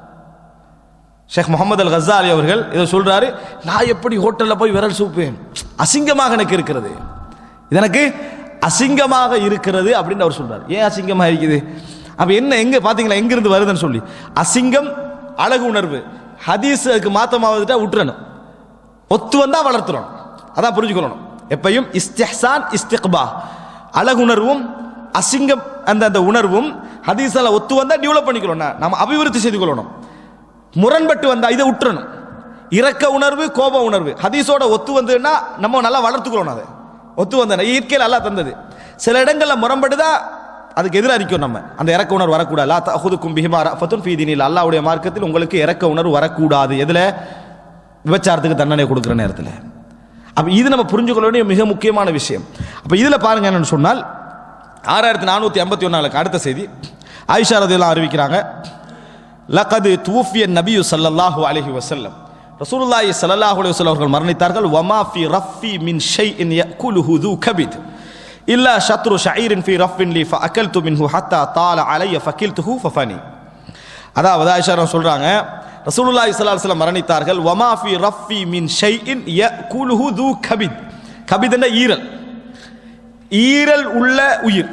ஷேக் முகமது அல் கசாலி அவர்கள் இதை சொல்றாரு நான் எப்படி ஹோட்டலில் போய் விரல் சூப்பேன் அசிங்கமாக எனக்கு இருக்கிறது இது எனக்கு அசிங்கமாக இருக்கிறது அப்படின்னு அவர் சொல்றாரு ஏன் அசிங்கமாக இருக்குது அப்ப என்ன எங்க பாத்தீங்களா எங்க இருந்து வருதுன்னு சொல்லி அசிங்கம் அழகு உணர்வு ஹதீஸ் அதுக்கு மாத்தமாவதுட்டா விட்டுறணும் ஒத்து வந்தா வளர்த்துறணும் அதான் புரிஞ்சுக்கொள்ளணும் எப்பயும் இஸ்திஹ்சான் இஸ்திக்பா அழகுணர்வும் அசிங்கம் அந்த அந்த உணர்வும் ஹதீஸால ஒத்து வந்தா டெவலப் பண்ணிக்கணும் நம்ம அபிவிருத்தி செய்து கொள்ளணும் முரண்பட்டு வந்தா இதை விட்டுறணும் இரக்க உணர்வு கோப உணர்வு ஹதீஸோட ஒத்து வந்ததுன்னா நம்ம நல்லா வளர்த்துக்கிறோம் அதை ஒத்து வந்த இயற்கையில் நல்லா தந்தது சில இடங்கள்ல முரண்படுதா அதுக்கு எதிராக இருக்கோம் நம்ம அந்த இறக்க உணர்வு வரக்கூடாது லா தஹுதுக்கும் பிஹிமா ரஃபத்துன் ஃபீ தீனில் அல்லாஹ்வுடைய மார்க்கத்தில் உங்களுக்கு இறக்க உணர்வு வரக்கூடாது எதுல விபச்சாரத்துக்கு தண்டனை கொடுக்குற நேரத்தில் அப்போ இது நம்ம புரிஞ்சுக்கொள்ள வேண்டிய மிக முக்கியமான விஷயம் அப்போ இதில் பாருங்க என்னன்னு சொன்னால் ஆறாயிரத்தி நானூற்றி ஐம்பத்தி ஒன்னாலுக்கு அடுத்த செய்தி ஆயிஷா ரதியெல்லாம் அறிவிக்கிறாங்க லகது தூஃபிய நபியு ஸல்லல்லாஹு அலைஹி வஸல்லம் ரசூலுல்லாஹி ஸல்லல்லாஹு அலைஹி வஸல்லம் அவர்கள் மரணித்தார்கள் வமா ஃபி ரஃபி மின் ஷைஇன் யஅகுலுஹு து கபித் இல்லா ஷத்ரு ஷஈரின் ஃபி ரஃபின் லி ஃபஅகல்து மின்ஹு ஹத்தா தால அலைய ஃபகில்துஹு ஃபஃபனி அதாவது ஆயிஷா ரஹ் சொல்றாங்க ரசூலுல்லாஹி ஸல்லல்லாஹு அலைஹி வஸல்லம் மரணித்தார்கள் வமா ஃபி ரஃபி மின் ஷைஇன் யஅகுலுஹு து கபித் கபித் என்ற ஈரல் ஈரல் உள்ள உயிர்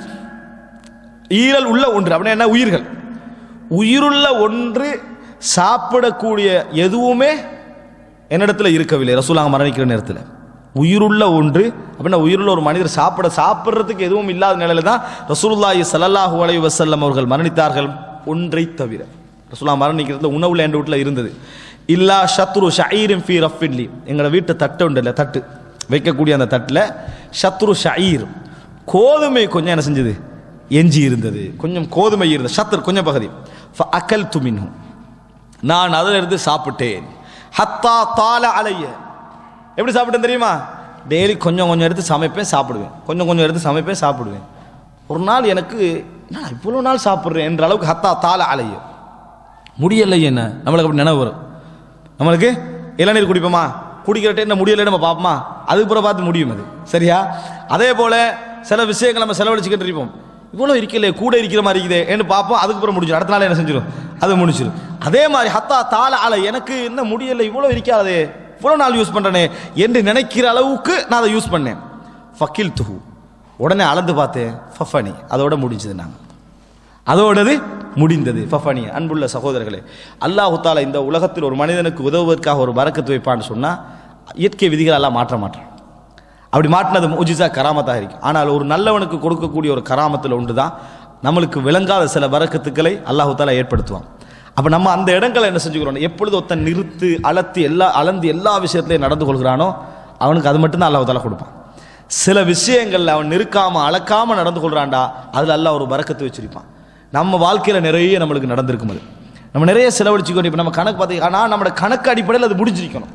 ஈரல் உள்ள ஒன்று அப்படின்னா என்ன உயிர்கள் உயிருள்ள ஒன்று சாப்பிடக்கூடிய எதுவுமே என்னிடத்துல இருக்கவில்லை ரசூலாங்க மரணிக்கிற நேரத்தில் உயிருள்ள ஒன்று அப்படின்னா உயிருள்ள ஒரு மனிதர் சாப்பிட சாப்பிட்றதுக்கு எதுவும் இல்லாத நிலையில தான் ரசூலுல்லாஹி ஸல்லல்லாஹு அலைஹி வஸல்லம் அவர்கள் மரணித்தார்கள் ஒன்றை தவிர ரசூலா மரணிக்கிறதுல உணவுல என் வீட்டில் இருந்தது இல்லா ஷத்ரு ஷயீரின் ஃபி ரஃபின்லி எங்களோட வீட்டு தட்டு உண்டு இல்லை தட்டு வைக்கக்கூடிய அந்த தட்டில் ஷத்ரு ஷயீர் கோதுமை கொஞ்சம் என்ன செஞ்சது எஞ்சி இருந்தது கொஞ்சம் கோதுமை இருந்தது ஷத்ர் கொஞ்சம் பகுதி அக்கல் துமின்ஹும் நான் அதில் இருந்து சாப்பிட்டேன் ஹத்தா தால அலைய எப்படி சாப்பிட்டேன் தெரியுமா டெய்லி கொஞ்சம் கொஞ்சம் எடுத்து சமைப்பேன் சாப்பிடுவேன் கொஞ்சம் கொஞ்சம் எடுத்து சமைப்பேன் சாப்பிடுவேன் ஒரு நாள் எனக்கு நான் இவ்வளோ நாள் சாப்பிட்றேன் என்ற அளவுக்கு ஹத்தா தால அலைய முடியலை என்ன நம்மளுக்கு அப்படி நினைவு வரும் நம்மளுக்கு இளநீர் குடிப்போமா குடிக்கிற டைம் என்ன முடியலை நம்ம பார்ப்போமா அதுக்கு பிறகு பார்த்து முடியும் அது சரியா அதே போல சில விஷயங்கள் நம்ம செலவழிச்சுக்கிட்டு இருப்போம் இவ்வளோ இருக்கலையே கூட இருக்கிற மாதிரி இருக்குதே என்று பார்ப்போம் அதுக்கு பிறகு முடிஞ்சிடும் அடுத்த நாள் என்ன செஞ்சிடும் அது முடிச்சிடும் அதே மாதிரி ஹத்தா தால ஆல எனக்கு என்ன முடியலை இவ்வளோ இருக்காதே இவ்வளோ நாள் யூஸ் பண்ணுறேனே என்று நினைக்கிற அளவுக்கு நான் அதை யூஸ் பண்ணேன் ஃபக்கில் துஹு உடனே அளந்து பார்த்தேன் ஃபஃபனி அதோட முடிஞ்சது நாங்கள் அதோடது முடிந்தது ஃபஃபனி அன்புள்ள சகோதரர்களே அல்லாஹு தாலா இந்த உலகத்தில் ஒரு மனிதனுக்கு உதவுவதற்காக ஒரு வரக்கத்து வைப்பான்னு சொன்னால் இயற்கை விதிகள் எல்லாம் மாற்ற மாட்டான் அப்படி மாட்டினது முஜிசா கராமத்தாக இருக்கும் ஆனால் ஒரு நல்லவனுக்கு கொடுக்கக்கூடிய ஒரு கராமத்தில் ஒன்று தான் நம்மளுக்கு விளங்காத சில வரக்கத்துக்களை அல்லாஹு தாலா ஏற்படுத்துவான் அப்போ நம்ம அந்த இடங்களை என்ன செஞ்சுக்கிறோம் எப்பொழுது ஒருத்தன் நிறுத்து அளத்து எல்லா அளந்து எல்லா விஷயத்திலையும் நடந்து கொள்கிறானோ அவனுக்கு அது மட்டும்தான் அல்லாஹு தாலா கொடுப்பான் சில விஷயங்கள்ல அவன் நிற்காம அளக்காம நடந்து கொள்றான்டா அதுல அல்லாஹ் ஒரு வரக்கத்து வச்சிருப்பான் நம்ம வாழ்க்கையில நிறைய நம்மளுக்கு நடந்திருக்கும் அது நம்ம நிறைய செலவழிச்சுக்கணும் இப்போ நம்ம கணக்கு பார்த்தீங்கன்னா நம்மளோட கணக்கு அடிப்படையில் அது முடிஞ்சிருக்கணும்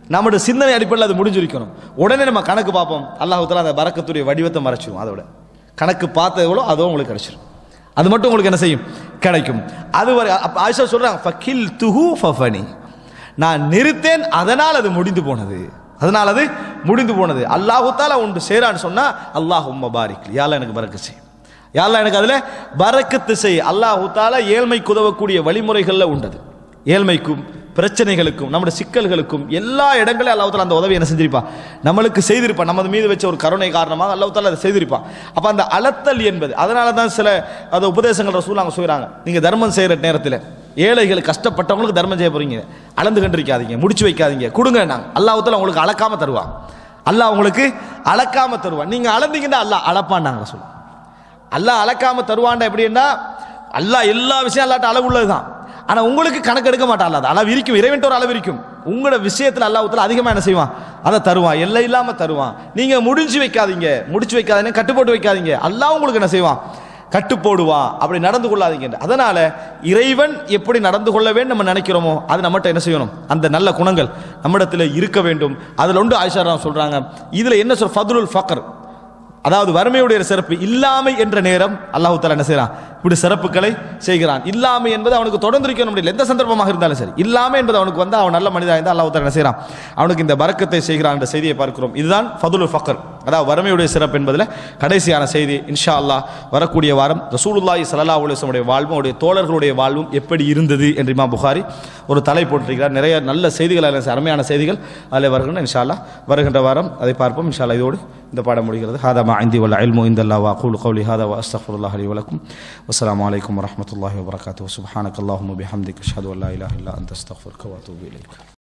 நம்முடைய சிந்தனை அடிப்படையில் அது முடிஞ்சிருக்கணும் உடனே நம்ம கணக்கு பார்ப்போம் அல்லாஹுத்தாலா அந்த பறக்கத்துடைய வடிவத்தை மறைச்சிடும் அதோட கணக்கு பார்த்தது எவ்வளோ அதுவும் உங்களுக்கு கிடைச்சிடும் அது மட்டும் உங்களுக்கு என்ன செய்யும் கிடைக்கும் அது வரை அப்ப ஆயிஷா சொல்றாங்க ஃபக்கில் துஹு ஃபஃபனி நான் நிறுத்தேன் அதனால் அது முடிந்து போனது அதனால் அது முடிந்து போனது அல்லாஹு தாலா உண்டு சேரான்னு சொன்னா அல்லாஹ் உம்ம பாரிக் யாரெல்லாம் எனக்கு பறக்க செய் யாரெல்லாம் எனக்கு அதில் பறக்கத்து செய் அல்லாஹு தாலா ஏழ்மைக்கு உதவக்கூடிய வழிமுறைகளில் உண்டது ஏழ்மைக்கும் பிரச்சனைகளுக்கும் நம்முடைய சிக்கல்களுக்கும் எல்லா இடங்களையும் அல்லாஹ் தாலா அந்த உதவி என்ன செஞ்சிருப்பான் நம்மளுக்கு செய்திருப்பான் நமது மீது வச்ச ஒரு கருணை காரணமாக அல்லாஹ் தாலா அதை செய்திருப்பான் அப்போ அந்த அளத்தல் என்பது அதனால தான் சில அந்த உபதேசங்கள் ரசூலாங்க சொல்கிறாங்க நீங்கள் தர்மம் செய்கிற நேரத்தில் ஏழைகள் கஷ்டப்பட்டவங்களுக்கு தர்மம் செய்ய போறீங்க அளந்து கண்டிருக்காதீங்க முடிச்சு வைக்காதீங்க கொடுங்க நாங்கள் அல்லாஹ் தாலா உங்களுக்கு அளக்காம தருவான் அல்லாஹ் உங்களுக்கு அளக்காம தருவான் நீங்கள் அளந்தீங்கன்னா அல்லாஹ் அளப்பான் நாங்கள் சொல்லுவோம் அல்லாஹ் அளக்காம தருவான்டா எப்படின்னா அல்லாஹ் எல்லா விஷயம் அல்லாட்ட அளவு உள்ளதுதான் ஆனா உங்களுக்கு கணக்கு எடுக்க மாட்டான் அல்லாஹ் அளவு இருக்கும் இறைவன்ட்டு ஒரு அளவு இருக்கும் உங்களோட விஷயத்துல அல்லாஹ்வுத்தால அதிகமா என்ன செய்வான் அதை தருவான் எல்லை இல்லாம தருவான் நீங்க முடிஞ்சு வைக்காதீங்க முடிச்சு வைக்காதீங்க கட்டுப்போட்டு வைக்காதீங்க அல்லாஹ் உங்களுக்கு என்ன செய்வான் கட்டு போடுவான் அப்படி நடந்து கொள்ளாதீங்க அதனால இறைவன் எப்படி நடந்து கொள்ள வேண்டும் நம்ம நினைக்கிறோமோ அது நம்மகிட்ட என்ன செய்யணும் அந்த நல்ல குணங்கள் நம்மிடத்தில் இருக்க வேண்டும் அதுல ஒன்று ஆயிஷா சொல்றாங்க இதுல என்ன சொல் ஃபதுலுல் ஃபக்ர் அதாவது வறுமையுடைய சிறப்பு இல்லாமை என்ற நேரம் அல்லாஹு தாலா என்ன செய்யறான் இப்படி சிறப்புகளை செய்கிறான் இல்லாமை என்பது அவனுக்கு தொடர்ந்து இருக்க முடியல எந்த சந்தர்ப்பமாக இருந்தாலும் சரி இல்லாமை என்பது அவனுக்கு வந்து அவன் நல்ல மனிதா இருந்தால் அல்லாஹு தாலா என்ன செய்யறான் அவனுக்கு இந்த பறக்கத்தை செய்கிறான் என்ற செய்தியை பார்க்கிறோம் இதுதான் ஃபதுலுல் ஃபக்கர் அதாவது வறுமையுடைய சிறப்பு என்பதில் கடைசியான செய்தி இன்ஷா அல்லாஹ் வரக்கூடிய வாரம் ரசூலுல்லாஹி ஸல்லல்லாஹு அலைஹி வஸல்லம் உடைய வாழ்வும் அவருடைய தோழர்களுடைய வாழ்வும் எப்படி இருந்தது என்று இமாம் புகாரி ஒரு தலை போட்டிருக்கிறார் நிறைய நல்ல செய்திகள் அதில் அருமையான செய்திகள் அதில் வருகின்றன இன்ஷா அல்லாஹ் வருகின்ற வாரம் அதை பார்ப்போம் இன்ஷா அல்லாஹ் இதோடு இந்த பாடம் முடிகிறது ஹாதா மா ஐந்தி வல்ல இல்மு இந்த அல்லா வாக்கூல் கௌலி ஹாதா வா அஸ்தஃபுல்லாஹ் அலி வலக்கும் வஸ்ஸலாமு அலைக்கும் வரஹ்மத்துல்லாஹி வபரகாத்துஹு சுப்ஹானக்கல்லாஹும்ம பிஹம்திக அஷ்ஹது அல்லா இலாஹ இல்லா அன்த அஸ்தக்ஃபிருக்க வ அத்தூபு இலைக்